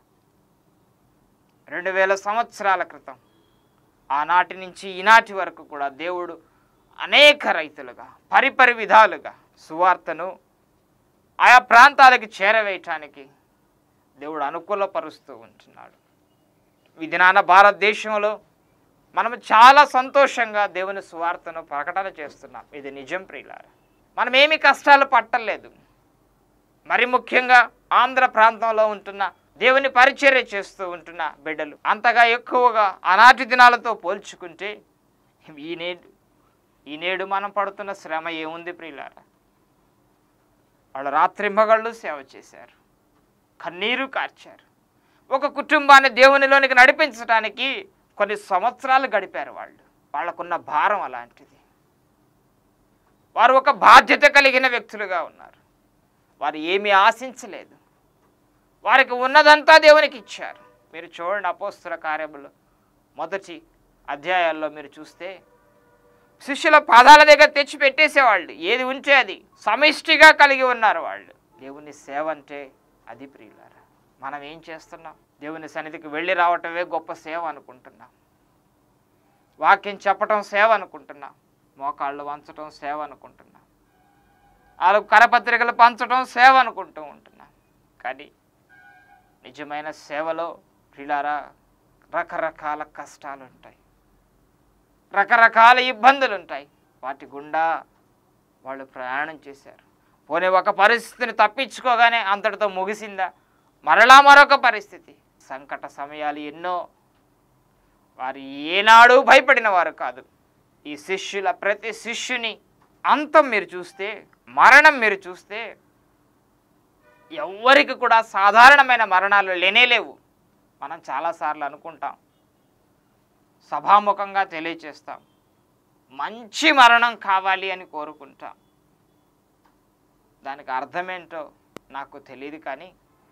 S1: రెండు వేల సంవత్సరాల క్రితం ఆనాటి నుంచి ఈనాటి వరకు కూడా దేవుడు అనేక రైతులుగా పరిపరి విధాలుగా సువార్తను ఆయా ప్రాంతాలకు చేరవేయటానికి దేవుడు అనుకూలపరుస్తూ ఉంటున్నాడు ఈ దినాన భారతదేశంలో మనం చాలా సంతోషంగా దేవుని సువార్తను ప్రకటన చేస్తున్నాం ఇది నిజం ప్రియులారా మనం ఏమి కష్టాలు పట్టలేదు మరి ముఖ్యంగా ఆంధ్ర ప్రాంతంలో ఉంటున్న దేవుని పరిచర్య చేస్తూ ఉంటున్న బిడ్డలు అంతగా ఎక్కువగా ఆనాటి దినాలతో పోల్చుకుంటే ఈ నేడు ఈ నేడు మనం పడుతున్న శ్రమ ఏముంది ప్రియులారా వాళ్ళు రాత్రింబగళ్ళు సేవ చేశారు కన్నీరు కార్చారు ఒక కుటుంబాన్ని దేవునిలోనికి నడిపించడానికి కొన్ని సంవత్సరాలు గడిపారు వాళ్ళు వాళ్ళకున్న భారం అలాంటిది వారు ఒక బాధ్యత కలిగిన వ్యక్తులుగా ఉన్నారు వారు ఏమీ ఆశించలేదు వారికి ఉన్నదంతా దేవునికి ఇచ్చారు మీరు చూడండి అపోస్తుల కార్యములు మొదటి అధ్యాయాల్లో మీరు చూస్తే శిష్యుల పాదాల దగ్గర తెచ్చి పెట్టేసేవాళ్ళు ఏది ఉంటే అది సమిష్టిగా కలిగి ఉన్నారు వాళ్ళు దేవుని సేవ అంటే అది ప్రియులారా మనం ఏం చేస్తున్నాం దేవుని సన్నిధికి వెళ్ళి రావటమే గొప్ప సేవ అనుకుంటున్నాం వాక్యం చెప్పటం సేవ అనుకుంటున్నాం మోకాళ్ళు వంచటం సేవ అనుకుంటున్నాం వాళ్ళకు కరపత్రికలు పంచడం సేవ అనుకుంటూ ఉంటున్నాం కానీ నిజమైన సేవలో ప్రియులారా రకరకాల కష్టాలు ఉంటాయి రకరకాల ఇబ్బందులు ఉంటాయి వాటి గుండా వాళ్ళు ప్రయాణం చేశారు పోనీ ఒక పరిస్థితిని తప్పించుకోగానే అంతటితో ముగిసిందా మరలా మరొక పరిస్థితి సంకట సమయాలు ఎన్నో వారు ఏనాడు భయపడిన వారు కాదు ఈ శిష్యుల ప్రతి శిష్యుని అంతం మీరు చూస్తే మరణం మీరు చూస్తే ఎవ్వరికి కూడా సాధారణమైన మరణాలు లేనేలేవు మనం చాలాసార్లు అనుకుంటాం సభాముఖంగా తెలియచేస్తాం మంచి మరణం కావాలి అని కోరుకుంటాం దానికి అర్థమేంటో నాకు తెలియదు కానీ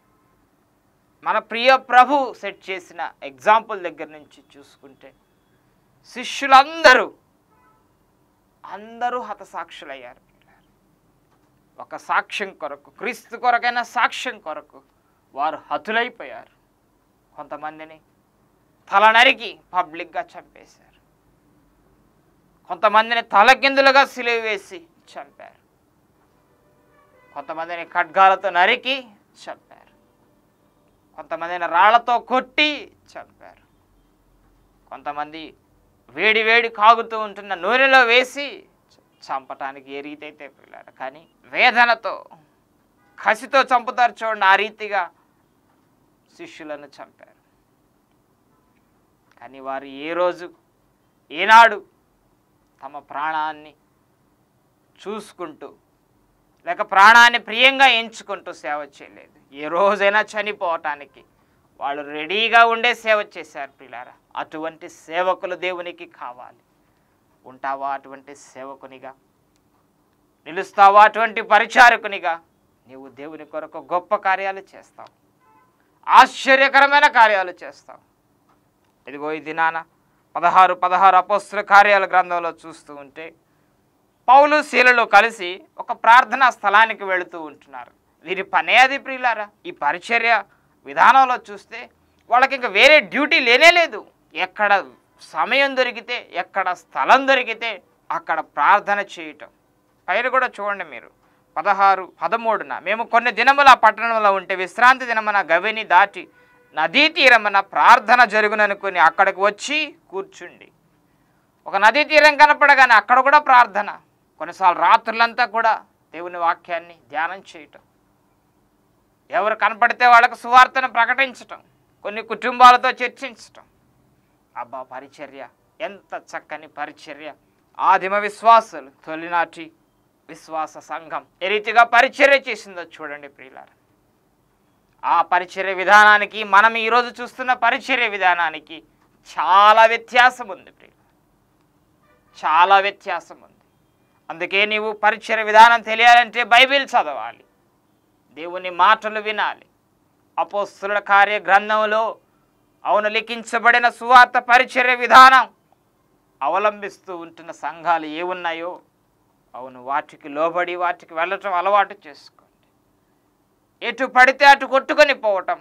S1: మన ప్రియ ప్రభు సెట్ చేసిన ఎగ్జాంపుల్ దగ్గర నుంచి చూసుకుంటే శిష్యులందరూ అందరూ హతసాక్షులయ్యారు ఒక సాక్ష్యం కొరకు క్రీస్తు కొరకైన సాక్ష్యం కొరకు వారు హతులైపోయారు కొంతమందిని తల నరికి పబ్లిక్గా చంపేశారు కొంతమందిని తలకిందులుగా సిలువ వేసి చంపారు కొంతమందిని ఖడ్గాలతో నరికి చంపారు కొంతమందిని రాళ్లతో కొట్టి చంపారు కొంతమంది వేడి వేడి కాగుతూ ఉంటున్న నూనెలో వేసి చంపటానికి ఏ రీతి అయితే పిల్లారు కానీ వేదనతో కసితో చంపుతారు చూడండి ఆ రీతిగా శిష్యులను చంపారు కానీ వారు ఏ రోజు ఏనాడు తమ ప్రాణాన్ని చూసుకుంటూ లేక ప్రాణాన్ని ప్రియంగా ఎంచుకుంటూ సేవ చేయలేదు ఏ రోజైనా చనిపోవటానికి వాళ్ళు రెడీగా ఉండే సేవ చేశారు పిల్లారా అటువంటి సేవకులు దేవునికి కావాలి ఉంటావా అటువంటి సేవకునిగా నిలుస్తావా అటువంటి పరిచారకునిగా నీవు దేవుని కొరకు గొప్ప కార్యాలు చేస్తావు ఆశ్చర్యకరమైన కార్యాలు చేస్తావు ఇదిగో ఈ దినాన పదహారు పదహారు అపోస్తుల కార్యాల గ్రంథంలో చూస్తూ ఉంటే పౌలు శీలలు కలిసి ఒక ప్రార్థనా స్థలానికి వెళుతూ ఉంటున్నారు వీరి పనే అది ప్రియులారా ఈ పరిచర్య విధానంలో చూస్తే వాళ్ళకి ఇంకా వేరే డ్యూటీ లేనే లేదు ఎక్కడ సమయం దొరికితే ఎక్కడ స్థలం దొరికితే అక్కడ ప్రార్థన చేయటం పైన కూడా చూడండి మీరు పదహారు పదమూడున మేము కొన్ని దినముల ఆ పట్టణంలో ఉంటే విశ్రాంతి దినమున గవిని దాటి నదీ తీరమున ప్రార్థన జరుగుననుకుని అక్కడికి వచ్చి కూర్చుండి ఒక నదీ తీరం కనపడగానే అక్కడ కూడా ప్రార్థన కొన్నిసార్లు రాత్రులంతా కూడా దేవుని వాక్యాన్ని ధ్యానం చేయటం ఎవరు కనపడితే వాళ్ళకు సువార్తను ప్రకటించటం కొన్ని కుటుంబాలతో చర్చించటం అబ్బా పరిచర్య ఎంత చక్కని పరిచర్య ఆదిమ విశ్వాసులు తొలినాటి విశ్వాస సంఘం ఏ రీతిగా పరిచర్య చేసిందో చూడండి ప్రియులారా ఆ పరిచర్య విధానానికి మనం ఈరోజు చూస్తున్న పరిచర్య విధానానికి చాలా వ్యత్యాసం ఉంది ప్రియుల చాలా వ్యత్యాసం ఉంది అందుకే నీవు పరిచర్య విధానం తెలియాలంటే బైబిల్ చదవాలి దేవుని మాటలు వినాలి అపోస్తుల కార్య గ్రంథంలో అవును లిఖించబడిన సువార్త పరిచర్య విధానం అవలంబిస్తూ ఉంటున్న సంఘాలు ఏ ఉన్నాయో అవును వాటికి లోబడి వాటికి వెళ్ళటం అలవాటు చేసుకోండి ఎటు పడితే అటు కొట్టుకొని పోవటం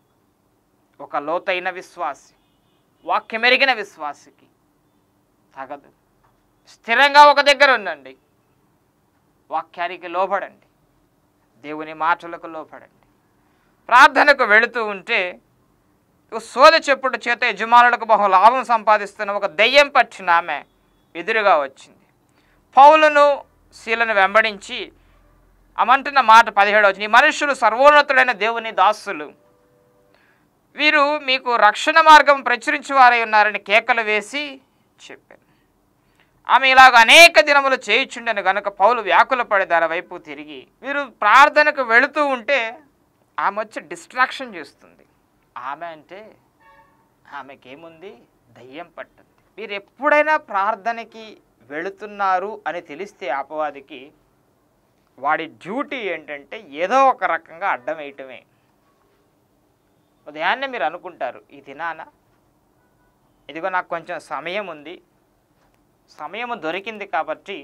S1: ఒక లోతైన విశ్వాసి వాక్యమెరిగిన విశ్వాసికి తగదు స్థిరంగా ఒక దగ్గర ఉండండి వాక్యానికి లోబడండి దేవుని మాటలకు లోపడండి ప్రార్థనకు వెళుతూ ఉంటే ఓ సోద చెప్పుడు చేత యజమానులకు బహు లాభం సంపాదిస్తున్న ఒక దెయ్యం పట్టిన ఆమె ఎదురుగా వచ్చింది పౌలును శీలను వెంబడించి అమంటున్న మాట పదిహేడు వచ్చింది ఈ మనుషులు సర్వోన్నతుడైన దేవుని దాసులు వీరు మీకు రక్షణ మార్గం ప్రచురించి వారై ఉన్నారని కేకలు వేసి చెప్పారు ఆమె ఇలాగ అనేక దినములు చేయుచుండెను గనుక పౌలు వ్యాకుల పడి దాని వైపు తిరిగి వీరు ప్రార్థనకు వెళుతూ ఉంటే ఆమె వచ్చి డిస్ట్రాక్షన్ చేస్తుంది ఆమె అంటే ఆమెకేముంది దయ్యం పట్టింది మీరు ఎప్పుడైనా ప్రార్థనకి వెళుతున్నారు అని తెలిస్తే అపవాదికి వాడి డ్యూటీ ఏంటంటే ఏదో ఒక రకంగా అడ్డం వేయటమే ఉదయాన్నే మీరు అనుకుంటారు ఈ దినాన ఇదిగో నాకు కొంచెం సమయం ఉంది సమయం దొరికింది కాబట్టి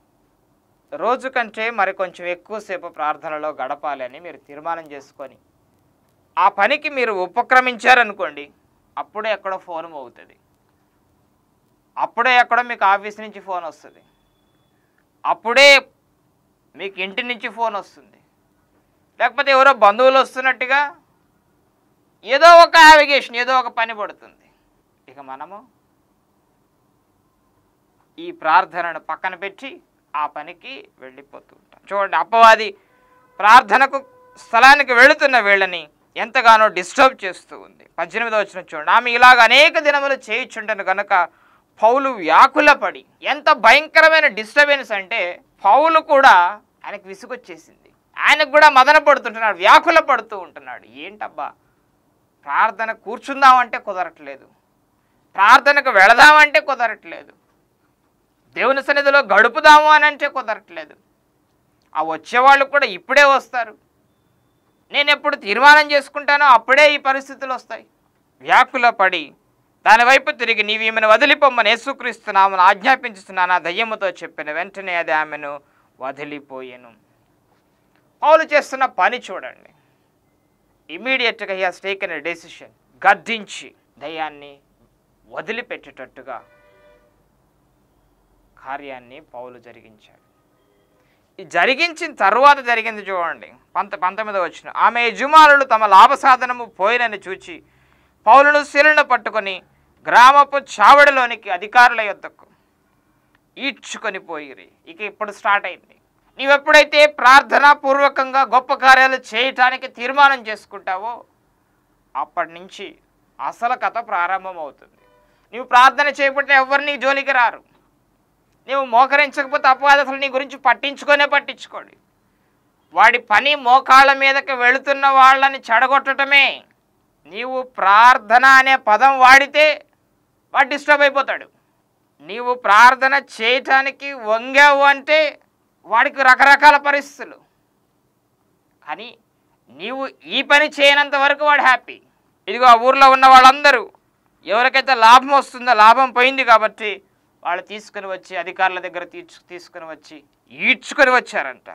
S1: రోజు కంటే మరి కొంచెం ఎక్కువసేపు ప్రార్థనలో గడపాలి అని మీరు తీర్మానం చేసుకొని ఆ పనికి మీరు ఉపక్రమించారనుకోండి అప్పుడే ఎక్కడో ఫోన్ అవుతుంది అప్పుడే ఎక్కడో మీకు ఆఫీస్ నుంచి ఫోన్ వస్తుంది అప్పుడే మీకు ఇంటి నుంచి ఫోన్ వస్తుంది లేకపోతే ఎవరో బంధువులు వస్తున్నట్టుగా ఏదో ఒక యావిగేషన్ ఏదో ఒక పని పడుతుంది ఇక మనము ఈ ప్రార్థనను పక్కన పెట్టి ఆ పనికి వెళ్ళిపోతూ ఉంటాం చూడండి అపవాది ప్రార్థనకు స్థలానికి వెళుతున్న వీళ్ళని ఎంతగానో డిస్టర్బ్ చేస్తూ ఉంది పద్దెనిమిదో వచ్చిన చూడండి ఆమె ఇలాగ అనేక దినములు చేయుచుండను కనుక పౌలు వ్యాకులపడి ఎంత భయంకరమైన డిస్టర్బెన్స్ అంటే పౌలు కూడా ఆయనకు విసుగొచ్చేసింది ఆయనకు కూడా మదన పడుతుంటున్నాడు వ్యాకుల పడుతూ ఉంటున్నాడు ఏంటబ్బా ప్రార్థన కూర్చుందామంటే కుదరట్లేదు ప్రార్థనకు వెళదామంటే కుదరట్లేదు దేవుని సన్నిధిలో గడుపుదాము అని అంటే కుదరట్లేదు ఆ వచ్చేవాళ్ళు కూడా ఇప్పుడే వస్తారు నేను ఎప్పుడు తీర్మానం చేసుకుంటానో అప్పుడే ఈ పరిస్థితులు వస్తాయి వ్యాకుల పడి దాని వైపు తిరిగి నీవు ఈమెను వదిలిపోమ్మని యేసుక్రీస్తున్నామని ఆజ్ఞాపించుతున్నాను ఆ దయ్యముతో చెప్పిన వెంటనే అది ఆమెను వదిలిపోయాను పౌలు చేస్తున్న పని చూడండి ఇమీడియట్గా he has taken a decision గద్దించి దయ్యాన్ని వదిలిపెట్టేటట్టుగా కార్యాన్ని పౌలు జరిగించాడు ఈ జరిగించిన తర్వాత జరిగింది చూడండి పంత పంతొమ్మిది వచ్చిన ఆమె యజమానులు తమ లాభ సాధనము పోయినని చూచి పౌలును శిలను పట్టుకొని గ్రామపు చావడిలోనికి అధికారుల యొద్దకు ఈడ్చుకొని పోయిరి ఇక ఇప్పుడు స్టార్ట్ అయింది నీవెప్పుడైతే ప్రార్థనాపూర్వకంగా గొప్ప కార్యాలు చేయటానికి తీర్మానం చేసుకుంటావో అప్పటి నుంచి అసలు కథ ప్రారంభమవుతుంది నీవు ప్రార్థన చేయబట్టే ఎవరు నీ జోలికి రారు నీవు మోకరించకపోతే అపవాది అసలు నీ గురించి పట్టించుకొనే పట్టించుకోడు వాడి పని మోకాళ్ళ మీదకి వెళుతున్న వాళ్ళని చెడగొట్టడమే నీవు ప్రార్థన అనే పదం వాడితే వాడు డిస్టర్బ్ అయిపోతాడు నీవు ప్రార్థన చేయటానికి వంగావు అంటే వాడికి రకరకాల పరిస్థితులు కానీ నీవు ఈ పని చేయనంత వరకు వాడు హ్యాపీ ఇదిగో ఆ ఊర్లో ఉన్న వాళ్ళందరూ ఎవరికైతే లాభం వస్తుందో లాభం పోయింది కాబట్టి వాళ్ళు తీసుకుని వచ్చి అధికారుల దగ్గర తీర్చు తీసుకుని వచ్చి ఈడ్చుకొని వచ్చారంట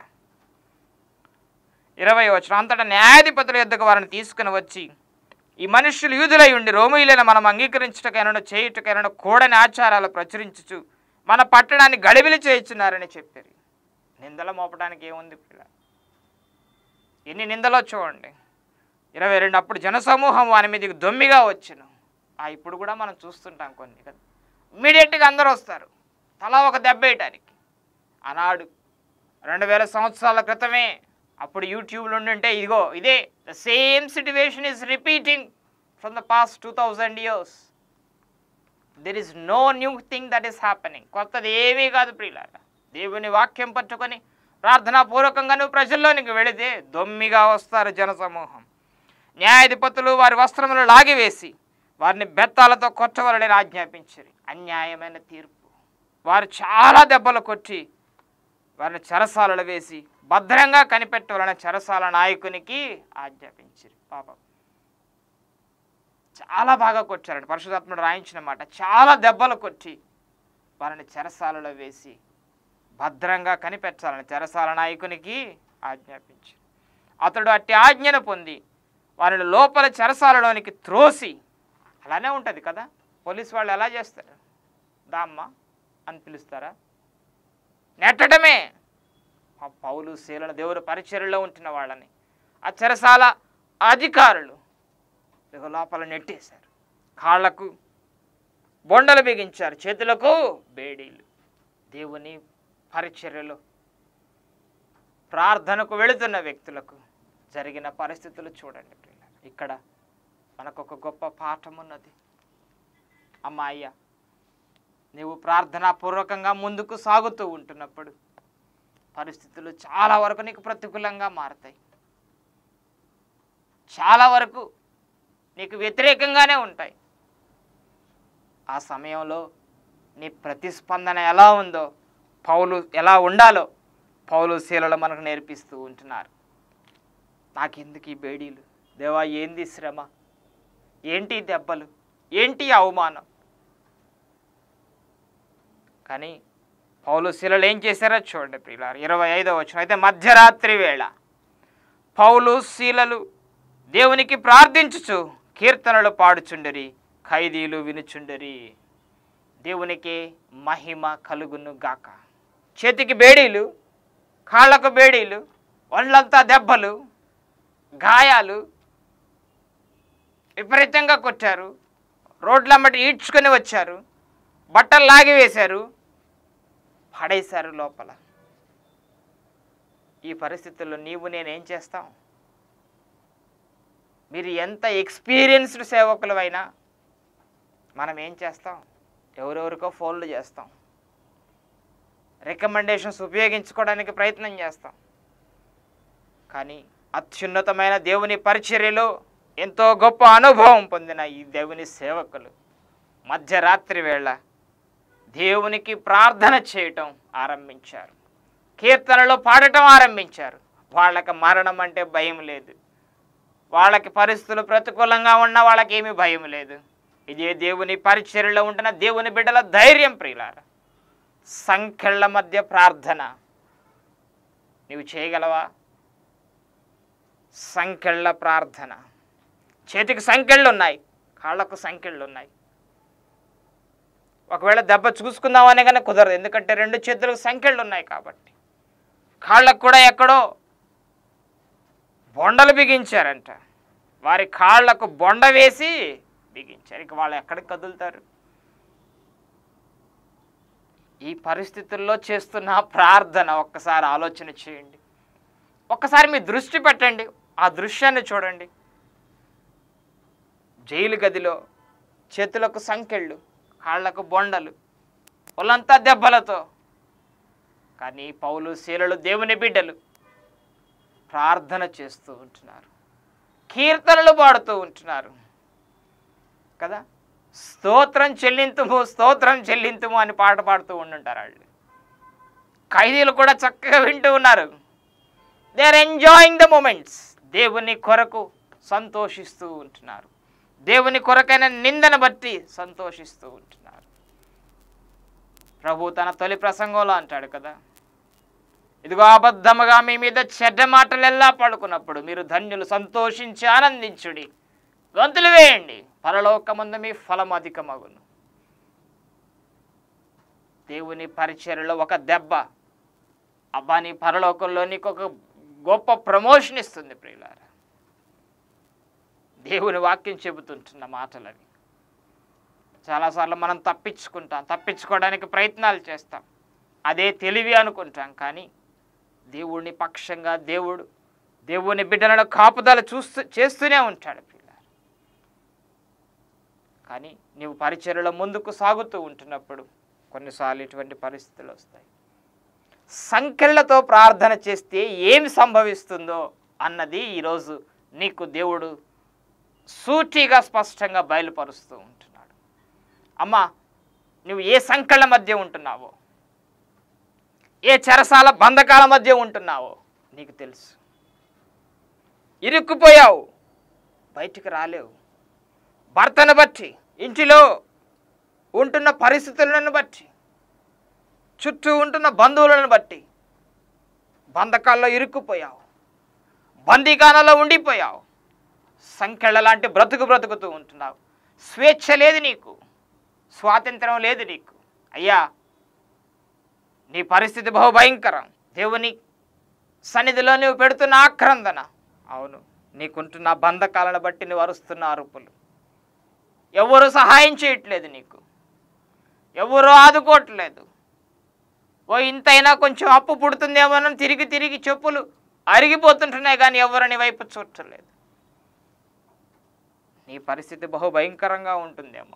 S1: ఇరవై వచ్చిన అంతటా న్యాయాధిపతుల యొద్దకు వారిని తీసుకుని వచ్చి ఈ మనుష్యులు యూదులై ఉండి రోమియులను మనం అంగీకరించటకైనా చేయుటకైనా కూడని ఆచారాలు ప్రచురించుచు మన పట్టణాన్ని గడిబిలి చేయించున్నారని చెప్పారు నిందలు మోపడానికి ఏముంది పిల్ల ఎన్ని నిందలో చూడండి ఇరవై రెండు అప్పుడు జనసమూహం వాని మీదకి దొమ్మిగా వచ్చును ఆ ఇప్పుడు కూడా మనం చూస్తుంటాం కొన్ని కదా ఇమ్మీడియట్గా అందరూ వస్తారు తలా ఒక దెబ్బ వేయటానికి ఆనాడు రెండు వేల సంవత్సరాల క్రితమే అప్పుడు యూట్యూబ్లో ఉండుంటే ఇదిగో ఇదే the same situation is repeating from the past two thousand years there is no new thing that is happening కొత్తది ఏమీ కాదు ప్రియులారా దేవుని వాక్యం పట్టుకొని ప్రార్థనాపూర్వకంగా నువ్వు ప్రజల్లోనికి వెళితే దొమ్మిగా వస్తారు జనసమూహం న్యాయాధిపతులు వారి వస్త్రములు లాగివేసి వారిని బెత్తాలతో కొట్టవలని ఆజ్ఞాపించారు అన్యాయమైన తీర్పు వారు చాలా దెబ్బలు కొట్టి వారిని చెరసాలలో వేసి భద్రంగా కనిపెట్టవాలని చెరసాల నాయకునికి ఆజ్ఞాపించారు పాపం చాలా బాగా కొట్టారండి పరిశుధాత్ముడు రాయించిన మాట చాలా దెబ్బలు కొట్టి వారిని చెరసాలలో వేసి భద్రంగా కనిపెట్టాలని చెరసాల నాయకునికి ఆజ్ఞాపించారు అతడు అట్టి ఆజ్ఞను పొంది వారిని లోపల చెరసాలలోనికి త్రోసి అలానే ఉంటుంది కదా పోలీస్ వాళ్ళు ఎలా చేస్తారు దామ్మ అని పిలుస్తారా నెట్టడమే ఆ పౌలు శీలను దేవుడు పరిచర్యలో ఉంటున్న వాళ్ళని ఆ చెరసాల అధికారులు ఇదిగో లోపల నెట్టేశారు కాళ్ళకు బొండలు బిగించారు చేతులకు బేడీలు దేవుని పరిచర్యలో ప్రార్థనకు వెళుతున్న వ్యక్తులకు జరిగిన పరిస్థితులు చూడండి ప్రియులారా. ఇక్కడ మనకు ఒక గొప్ప పాఠం ఉన్నది అమ్మాయ్య నీవు ప్రార్థనాపూర్వకంగా ముందుకు సాగుతూ ఉంటున్నప్పుడు పరిస్థితులు చాలా వరకు నీకు ప్రతికూలంగా మారతాయి చాలా వరకు నీకు వ్యతిరేకంగానే ఉంటాయి ఆ సమయంలో నీ ప్రతిస్పందన ఎలా ఉందో పౌలు ఎలా ఉండాలో పౌలు శీలలు మనకు నేర్పిస్తూ ఉంటున్నారు నాకెందుకు ఈ బేడీలు దేవా ఏంది శ్రమ ఏంటి ఈ దెబ్బలు ఏంటి ఈ అవమానం కానీ పౌలు శిలలు ఏం చేశారో చూడండి ప్రియులారు ఇరవై ఐదో వచ్చిన అయితే మధ్యరాత్రి వేళ పౌలు శీలలు దేవునికి ప్రార్థించుచు కీర్తనలు పాడుచుండరి ఖైదీలు వినుచుండరి దేవునికి మహిమ కలుగును గాక చేతికి బేడీలు కాళ్ళకు బేడీలు ఒళ్ళంతా దెబ్బలు గాయాలు విపరీతంగా కొట్టారు రోడ్లమ్మటి ఈడ్చుకొని వచ్చారు బట్టలు లాగివేశారు పడేశారు లోపల ఈ పరిస్థితుల్లో నీవు నేనేం చేస్తాం మీరు ఎంత ఎక్స్పీరియన్స్డ్ సేవకులమైనా మనం ఏం చేస్తాం ఎవరెవరికో ఫోన్లు చేస్తాం రికమెండేషన్స్ ఉపయోగించుకోవడానికి ప్రయత్నం చేస్తాం కానీ అత్యున్నతమైన దేవుని పరిచర్యలో ఎంతో గొప్ప అనుభవం పొందిన ఈ దేవుని సేవకులు మధ్యరాత్రి వేళ దేవునికి ప్రార్థన చేయటం ఆరంభించారు కీర్తనలో పాడటం ఆరంభించారు వాళ్ళకి మరణం అంటే భయం లేదు వాళ్ళకి పరిస్థితులు ప్రతికూలంగా ఉన్నా వాళ్ళకి ఏమీ భయం లేదు ఇదే దేవుని పరిచర్యలో ఉంటున్న దేవుని బిడ్డల ధైర్యం ప్రియులార సంఖ్యల మధ్య ప్రార్థన నీవు చేయగలవా సంఖ్యల ప్రార్థన చేతికి సంఖ్యలు ఉన్నాయి కాళ్ళకు సంఖ్యలు ఉన్నాయి ఒకవేళ దెబ్బ చూసుకుందామనే కానీ కుదరదు ఎందుకంటే రెండు చేతులకు సంఖ్యలు ఉన్నాయి కాబట్టి కాళ్ళకు కూడా ఎక్కడో బొండలు బిగించారంట వారి కాళ్ళకు బొండ వేసి బిగించారు ఇక వాళ్ళు ఎక్కడికి కదులుతారు ఈ పరిస్థితుల్లో చేస్తున్న ప్రార్థన ఒక్కసారి ఆలోచన చేయండి ఒక్కసారి మీ దృష్టి పెట్టండి ఆ దృశ్యాన్ని చూడండి జైలు గదిలో చేతులకు సంకెళ్ళు కాళ్ళకు బొండలు ఒళ్ళంతా దెబ్బలతో కానీ పౌలు శీలలు దేవుని బిడ్డలు ప్రార్థన చేస్తూ ఉంటున్నారు కీర్తనలు పాడుతూ ఉంటున్నారు కదా స్తోత్రం చెల్లింతుము స్తోత్రం చెల్లింతుము అని పాట పాడుతూ ఉండుంటారు వాళ్ళు ఖైదీలు కూడా చక్కగా వింటూ ఉన్నారు they are enjoying the moments దేవుని కొరకు సంతోషిస్తూ ఉంటున్నారు దేవుని కొరకైన నిందను బట్టి సంతోషిస్తూ ఉంటున్నారు ప్రభు తన తొలి ప్రసంగంలో అంటాడు కదా ఇదిగో అబద్ధముగా మీ మీద చెడ్డ మాటలెల్లా పడుకున్నప్పుడు మీరు ధన్యులు సంతోషించి ఆనందించుడి గంతులు వేయండి పరలోకమందు మీ ఫలం అధికమగును దేవుని పరిచర్యలో ఒక దెబ్బ అబ్బా నీ పరలోకంలో నీకు ఒక గొప్ప ప్రమోషన్ ఇస్తుంది ప్రియులారా దేవుని వాక్యం చెబుతుంటున్న మాటలు అవి చాలాసార్లు మనం తప్పించుకుంటాం తప్పించుకోవడానికి ప్రయత్నాలు చేస్తాం అదే తెలివి అనుకుంటాం కానీ దేవుడిని పక్షంగా దేవుడు దేవుని బిడ్డలను కాపుదల చూస్తూ చేస్తూనే ఉంటాడు పిల్లలు కానీ నీవు పరిచర్యలో ముందుకు సాగుతూ ఉంటున్నప్పుడు కొన్నిసార్లు ఇటువంటి పరిస్థితులు వస్తాయి సంఖ్యలతో ప్రార్థన చేస్తే ఏమి సంభవిస్తుందో అన్నది ఈరోజు నీకు దేవుడు సూటిగా స్పష్టంగా బయలుపరుస్తూ ఉంటున్నాడు అమ్మా నువ్వు ఏ సంఖ్యల మధ్య ఉంటున్నావో ఏ చెరసాల బంధకాల మధ్య ఉంటున్నావో నీకు తెలుసు ఇరుక్కుపోయావు బయటికి రాలేవు భర్తను బట్టి ఇంటిలో ఉంటున్న పరిస్థితులను బట్టి చుట్టూ ఉంటున్న బంధువులను బట్టి బంధకాల్లో ఇరుక్కుపోయావు బందీకానాల్లో ఉండిపోయావు సంఖ్యల లాంటి బ్రతుకు బ్రతుకుతూ ఉంటున్నావు స్వేచ్ఛ లేదు నీకు స్వాతంత్రం లేదు నీకు అయ్యా నీ పరిస్థితి బహుభయంకరం దేవుని సన్నిధిలో నువ్వు పెడుతున్న ఆక్రందన అవును నీకుంటున్న బంధకాలను బట్టి నువ్వు అరుస్తున్న అరుపులు ఎవరు సహాయం చేయట్లేదు నీకు ఎవరు ఆదుకోవట్లేదు ఓ ఇంతైనా కొంచెం అప్పు పుడుతుందేమోనని తిరిగి తిరిగి చెప్పులు అరిగిపోతుంటున్నాయి కానీ ఎవరు నీ వైపు చూడలేదు నీ పరిస్థితి బహుభయంకరంగా ఉంటుందేమో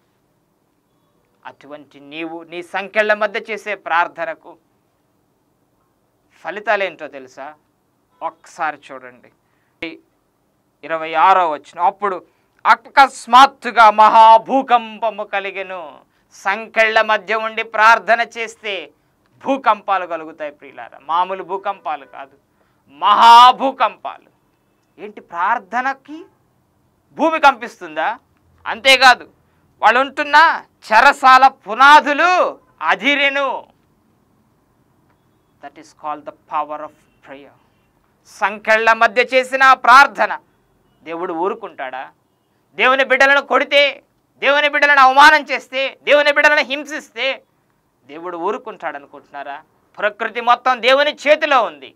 S1: అటువంటి నీవు నీ సంఖ్యల మధ్య చేసే ప్రార్థనకు ఫలితాలు ఏంటో తెలుసా ఒక్కసారి చూడండి ఇరవై ఆరో వచ్చిన అప్పుడు అకస్మాత్తుగా మహాభూకంపము కలిగెను సంకెళ్ళ మధ్య ఉండి ప్రార్థన చేస్తే భూకంపాలు కలుగుతాయి ప్రియులారా మామూలు భూకంపాలు కాదు మహాభూకంపాలు ఏంటి ప్రార్థనకి భూమి కంపిస్తుందా అంతేకాదు వాళ్ళు ఉంటున్న చెరసాల పునాదులు అధిరెను that is called the power of prayer సంఖ్యల మధ్య చేసిన ఆ ప్రార్థన దేవుడు ఊరుకుంటాడా దేవుని బిడ్డలను కొడితే దేవుని బిడ్డలను అవమానం చేస్తే దేవుని బిడ్డలను హింసిస్తే దేవుడు ఊరుకుంటాడు అనుకుంటున్నారా ప్రకృతి మొత్తం దేవుని చేతిలో ఉంది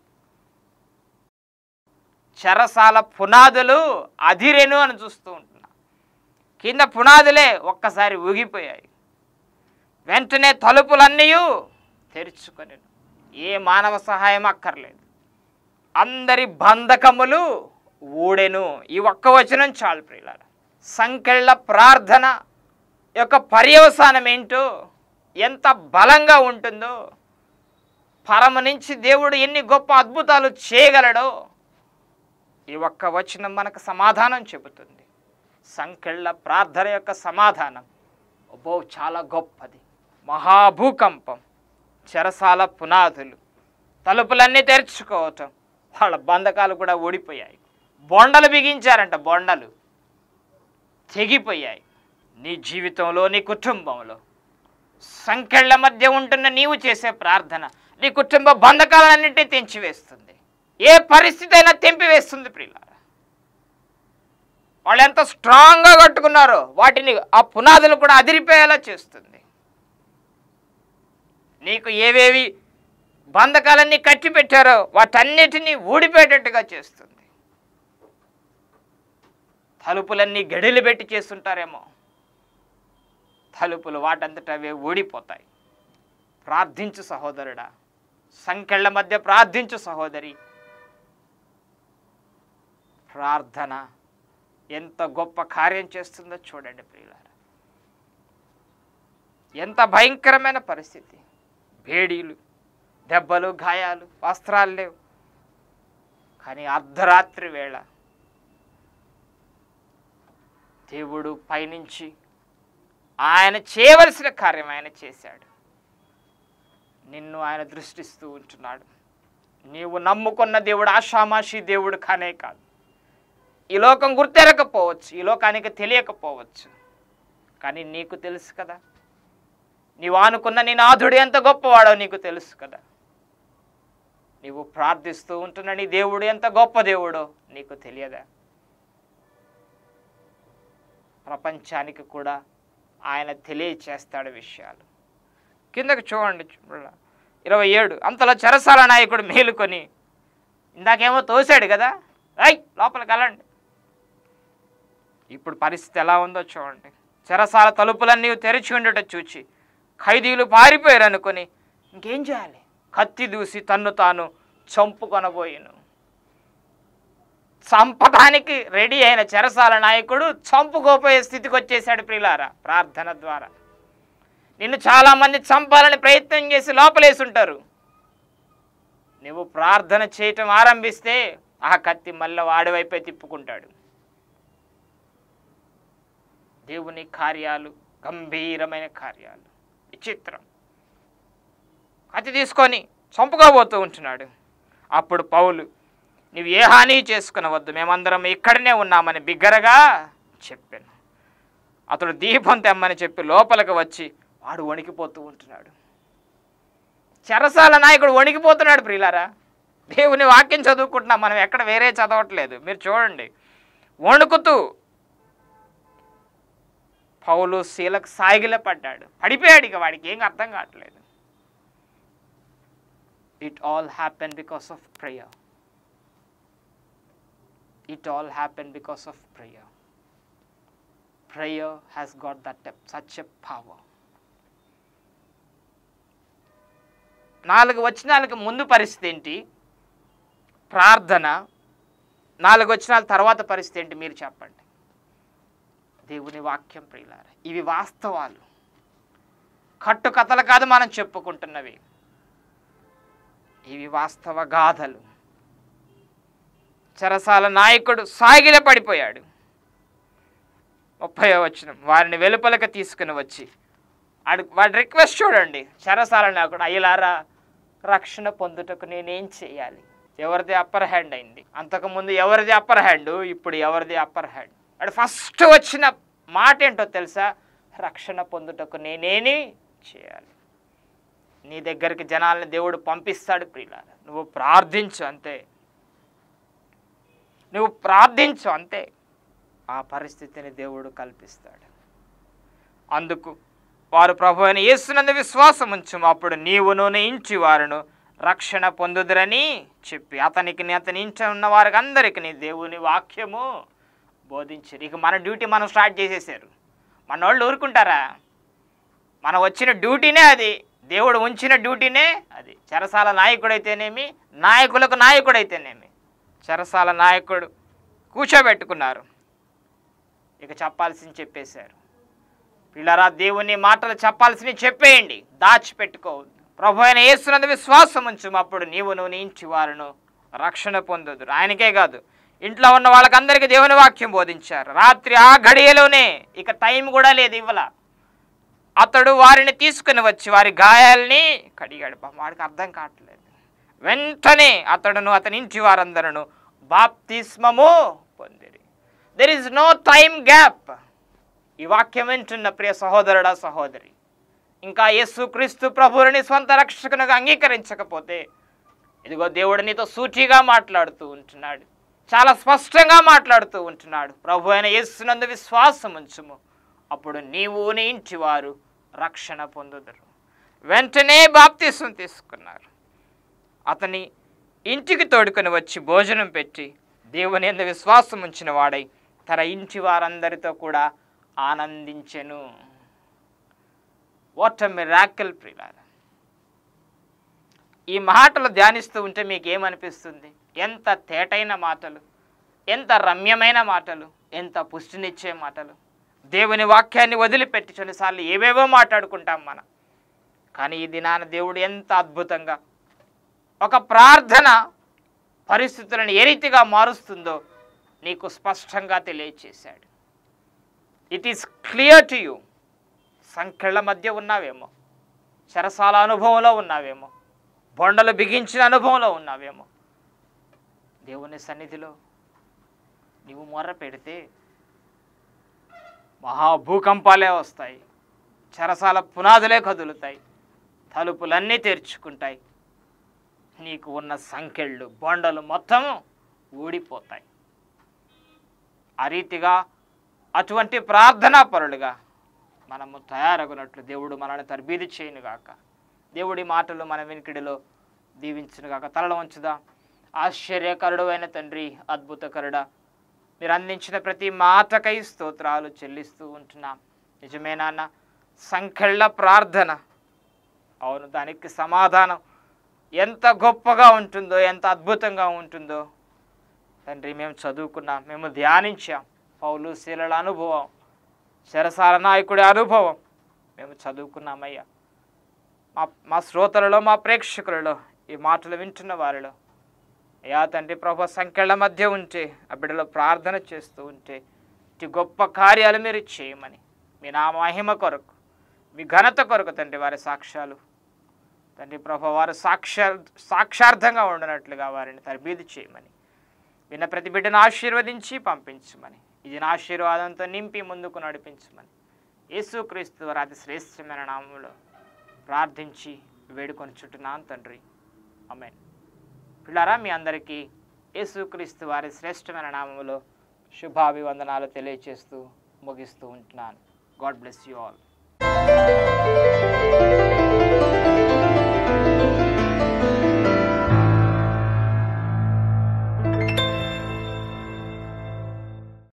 S1: చెరసాల పునాదులు అధిరెను అని చూస్తూ ఉంటున్నా కింద పునాదులే ఒక్కసారి ఊగిపోయాయి వెంటనే తలుపులన్నీ తెరుచుకొని ఏ మానవ సహాయం అక్కర్లేదు అందరి బంధకములు ఊడెను ఈ ఒక్క వచనం చాలు ప్రియులార సంకెళ్ళ ప్రార్థన యొక్క పర్యవసానం ఏంటో ఎంత బలంగా ఉంటుందో పరమ నుంచి దేవుడు ఎన్ని గొప్ప అద్భుతాలు చేయగలడో ఈ ఒక్క వచనం మనకు సమాధానం చెబుతుంది సంకెళ్ళ ప్రార్థన యొక్క సమాధానం అబ్బో చాలా గొప్పది మహాభూకంపం చెరసాల పునాదులు తలుపులన్నీ తెరుచుకోవటం వాళ్ళ బంధకాలు కూడా ఊడిపోయాయి బొండలు బిగించారంట బొండలు తెగిపోయాయి నీ జీవితంలో నీ కుటుంబంలో సంఖ్యల మధ్య ఉంటున్న నీవు చేసే ప్రార్థన నీ కుటుంబ బంధకాలన్నింటినీ తెంచివేస్తుంది ఏ పరిస్థితి అయినా తెంపివేస్తుంది ప్రియులారా వాళ్ళు ఎంత స్ట్రాంగ్గా కట్టుకున్నారో వాటిని ఆ పునాదులు కూడా అదిరిపోయేలా చేస్తుంది నీకు ఏవేవి బంధకాలన్నీ కట్టి పెట్టారో వాటన్నిటినీ ఊడిపోయేటట్టుగా చేస్తుంది తలుపులన్నీ గడిలు పెట్టి చేస్తుంటారేమో తలుపులు వాటంతట అవే ఊడిపోతాయి ప్రార్థించు సహోదరుడా సంఖ్యల మధ్య ప్రార్థించు సహోదరి ప్రార్థన ఎంత గొప్ప కార్యం చేస్తుందో చూడండి ప్రియులారా ఎంత భయంకరమైన పరిస్థితి వేడీలు దెబ్బలు గాయాలు వస్త్రాలు లేవు కానీ అర్ధరాత్రి వేళ దేవుడు పైనుంచి ఆయన చేయవలసిన కార్యం ఆయన చేశాడు నిన్ను ఆయన దృష్టిస్తూ ఉంటున్నాడు నీవు నమ్ముకున్న దేవుడు ఆషామాషి దేవుడు కానే కాదు ఈ లోకం గుర్తెరకపోవచ్చు ఈ లోకానికి తెలియకపోవచ్చు కానీ నీకు తెలుసు కదా నీవు ఆనుకున్న నీ నాథుడు ఎంత గొప్పవాడో నీకు తెలుసు కదా నీవు ప్రార్థిస్తూ ఉంటున్న నీ దేవుడు ఎంత గొప్ప దేవుడో నీకు తెలియదా ప్రపంచానికి కూడా ఆయన తెలియచేస్తాడు విషయాలు కిందకు చూడండి చూడ ఇరవై ఏడు అంతలో చెరసాల నాయకుడు మేలుకొని ఇందాకేమో తోశాడు కదా ఐ లోపలికి వెళ్ళండి ఇప్పుడు పరిస్థితి ఎలా ఉందో చూడండి చెరసాల తలుపులన్నీ తెరిచి ఉండట చూచి ఖైదీలు పారిపోయారు అనుకొని ఇంకేం చేయాలి కత్తి దూసి తన్ను తాను చంపుకొనబోయిను చంపడానికి రెడీ అయిన చెరసాల నాయకుడు చంపుకోపోయే స్థితికి వచ్చేసాడు ప్రిలారా ప్రార్థన ద్వారా నిన్ను చాలామంది చంపాలని ప్రయత్నం చేసి లోపలేసి ఉంటారు నువ్వు ప్రార్థన చేయటం ఆరంభిస్తే ఆ కత్తి మళ్ళీ వాడి వైపే తిప్పుకుంటాడు దేవుని కార్యాలు గంభీరమైన కార్యాలు విచిత్రం కత్తి తీసుకొని చంపుకోబోతూ ఉంటున్నాడు అప్పుడు పౌలు నువ్వు ఏ హాని చేసుకునవద్దు మేమందరం ఇక్కడనే ఉన్నామని బిగ్గరగా చెప్పాను అతడు దీపం తెమ్మని చెప్పి లోపలికి వచ్చి వాడు వణికిపోతూ ఉంటున్నాడు చెరసాల నాయకుడు వణికిపోతున్నాడు ప్రియులారా దేవుని వాక్యం చదువుకుంటున్నాం మనం ఎక్కడ వేరే చదవట్లేదు మీరు చూడండి వణుకుతూ పౌలు శీలకు సాగిల పడ్డాడు పడిపోయాడు ఇక వాడికి ఏం అర్థం కావట్లేదు it all happen because of prayer it all happen because of prayer prayer has got that such a power నాలుగు వచనాలకు ముందు పరిస్థితి ఏంటి ప్రార్థన నాలుగు వచనాల తర్వాత పరిస్థితి ఏంటి మీరు చెప్పండి దేవుని వాక్యం ప్రియులారా ఇవి వాస్తవాలు కట్టు కథలు కాదు మనం చెప్పుకుంటున్నవి ఇవి వాస్తవ గాథలు చెరసాల నాయకుడు సాగిల పడిపోయాడు ముప్పై వచ్చిన వారిని వెలుపలకి తీసుకుని వచ్చి వాడి వాడి రిక్వెస్ట్ చూడండి చెరసాల నాయకుడు అయ్యలారా రక్షణ పొందుటకు నేనేం చేయాలి ఎవరిది అప్పర్ హ్యాండ్ అయింది అంతకుముందు ఎవరిది అప్పర్ హ్యాండ్ ఇప్పుడు ఎవరిది అప్పర్ హ్యాండ్ వాడు ఫస్ట్ వచ్చిన మాట ఏంటో తెలుసా రక్షణ పొందుటకు నేనేని చేయాలి నీ దగ్గరికి జనాల్ని దేవుడు పంపిస్తాడు ప్రియులార నువ్వు ప్రార్థించు అంతే నువ్వు ప్రార్థించు అంతే ఆ పరిస్థితిని దేవుడు కల్పిస్తాడు అందుకు వారు ప్రభు అయిన యేసునందు విశ్వాసం ఉంచుము అప్పుడు నీవును నీ ఇంటి వారును రక్షణ పొందుదురని చెప్పి అతనికి అతని ఇంటి ఉన్న వారికి అందరికి నీ దేవుని వాక్యము బోధించారు ఇక మన డ్యూటీ మనం స్టార్ట్ చేసేసారు మన వాళ్ళు ఊరుకుంటారా మనం వచ్చిన డ్యూటీనే అది దేవుడు ఉంచిన డ్యూటీనే అది చెరసాల నాయకుడైతేనేమి నాయకులకు నాయకుడైతేనేమి చెరసాల నాయకుడు కూర్చోబెట్టుకున్నారు ఇక చెప్పాల్సింది చెప్పేశారు పిల్లరా దేవుని మాటలు చెప్పాల్సినవి చెప్పేయండి దాచిపెట్టుకోవద్దు ప్రభు అయిన యేసునందు విశ్వాసం ఉంచుము అప్పుడు నీవు నువ్వు నీ ఇంటి వారును రక్షణ పొందదు ఆయనకే కాదు ఇంట్లో ఉన్న వాళ్ళకందరికీ దేవుని వాక్యం బోధించారు రాత్రి ఆ గడియలోనే ఇక టైం కూడా లేదు ఇవ్వాల అతడు వారిని తీసుకుని వచ్చి వారి గాయాల్ని కడిగాడు పాపం వాడికి అర్థం కావట్లేదు వెంటనే అతడును అతని ఇంటి వారందరూ బాప్తిస్మము పొందిరి there is no time gap ఈ వాక్యం వింటున్న ప్రియ సహోదరుడా సహోదరి ఇంకా యేసుక్రీస్తు ప్రభువుని స్వంత రక్షకునిగా అంగీకరించకపోతే ఇదిగో దేవుడు నీతో సూటిగా మాట్లాడుతూ ఉంటున్నాడు చాలా స్పష్టంగా మాట్లాడుతూ ఉంటున్నాడు ప్రభు అయిన యేసునందు విశ్వాసం ఉంచుము అప్పుడు నీవు నీ ఇంటి వారు రక్షణ పొందుదురు వెంటనే బాప్తీసం తీసుకున్నారు అతని ఇంటికి తోడుకొని వచ్చి భోజనం పెట్టి దేవుని ఎందు విశ్వాసం ఉంచిన వాడై తన ఇంటి వారందరితో కూడా ఆనందించెను వాట్ అ మిరాకిల్ ప్రియులారా ఈ మాటలు ధ్యానిస్తూ ఉంటే మీకు ఏమనిపిస్తుంది ఎంత తేటైన మాటలు ఎంత రమ్యమైన మాటలు ఎంత పుష్టినిచ్చే మాటలు దేవుని వాక్యాన్ని వదిలిపెట్టి కొన్నిసార్లు ఏవేవో మాట్లాడుకుంటాం మనం కానీ ఈ దినాన దేవుడు ఎంత అద్భుతంగా ఒక ప్రార్థన పరిస్థితులను ఏ రీతిగా మారుస్తుందో నీకు స్పష్టంగా తెలియచేశాడు it is clear to you సంఖ్యల మధ్య ఉన్నావేమో చెరసాల అనుభవంలో ఉన్నావేమో బొండలు బిగించిన అనుభవంలో ఉన్నావేమో దేవుని సన్నిధిలో నీవు మొర్ర పెడితే మహాభూకంపాలే వస్తాయి చెరసాల పునాదులే కదులుతాయి తలుపులన్నీ తెరుచుకుంటాయి నీకు ఉన్న సంఖ్యళ్ళు బొండలు మొత్తము ఊడిపోతాయి ఆ రీతిగా అటువంటి ప్రార్థనా పరులుగా మనము తయారగునట్లు దేవుడు మనల్ని తర్బీదు చేయనుగాక దేవుడి మాటలు మన వెనుకిడిలో దీవించునుగాక తలలో ఉంచుదా ఆశ్చర్యకరుడు అయిన తండ్రి అద్భుతకరుడా మీరు అందించిన ప్రతి మాటకై స్తోత్రాలు చెల్లిస్తూ ఉంటున్నాం నిజమే నాన్న సంఖ్యళ్ళ ప్రార్థన అవును దానికి సమాధానం ఎంత గొప్పగా ఉంటుందో ఎంత అద్భుతంగా ఉంటుందో తండ్రి మేము చదువుకున్నాం మేము ధ్యానించాం పౌలు శీలల అనుభవం శరసాల నాయకుడి అనుభవం మేము చదువుకున్నామయ్యా మా మా శ్రోతలలో మా ప్రేక్షకులలో ఈ మాటలు వింటున్న వారిలో అయ్యా తండ్రి ప్రభు సంఖ్యల మధ్య ఉంటే ఆ బిడ్డలో ప్రార్థన చేస్తూ ఉంటే ఇటు గొప్ప కార్యాలు మీరు చేయమని మీ నా మహిమ కొరకు మీ ఘనత కొరకు తండ్రి వారి సాక్ష్యాలు తండ్రి ప్రభు వారు సాక్షా సాక్షార్థంగా ఉండనట్లుగా వారిని తరబీదు చేయమని విన్న ప్రతి బిడ్డను ఆశీర్వదించి పంపించమని ఇది నా ఆశీర్వాదంతో నింపి ముందుకు నడిపించమని యేసుక్రీస్తు వారి అతి శ్రేష్టమైన నామంలో ప్రార్థించి వేడుకొని చుట్టున్నాను తండ్రి అమెన్ పిల్లారా మీ అందరికీ యేసుక్రీస్తు వారి శ్రేష్టమైన నామములో శుభాభివందనాలు తెలియచేస్తూ ముగిస్తూ ఉంటున్నాను గాడ్ బ్లెస్ యూ ఆల్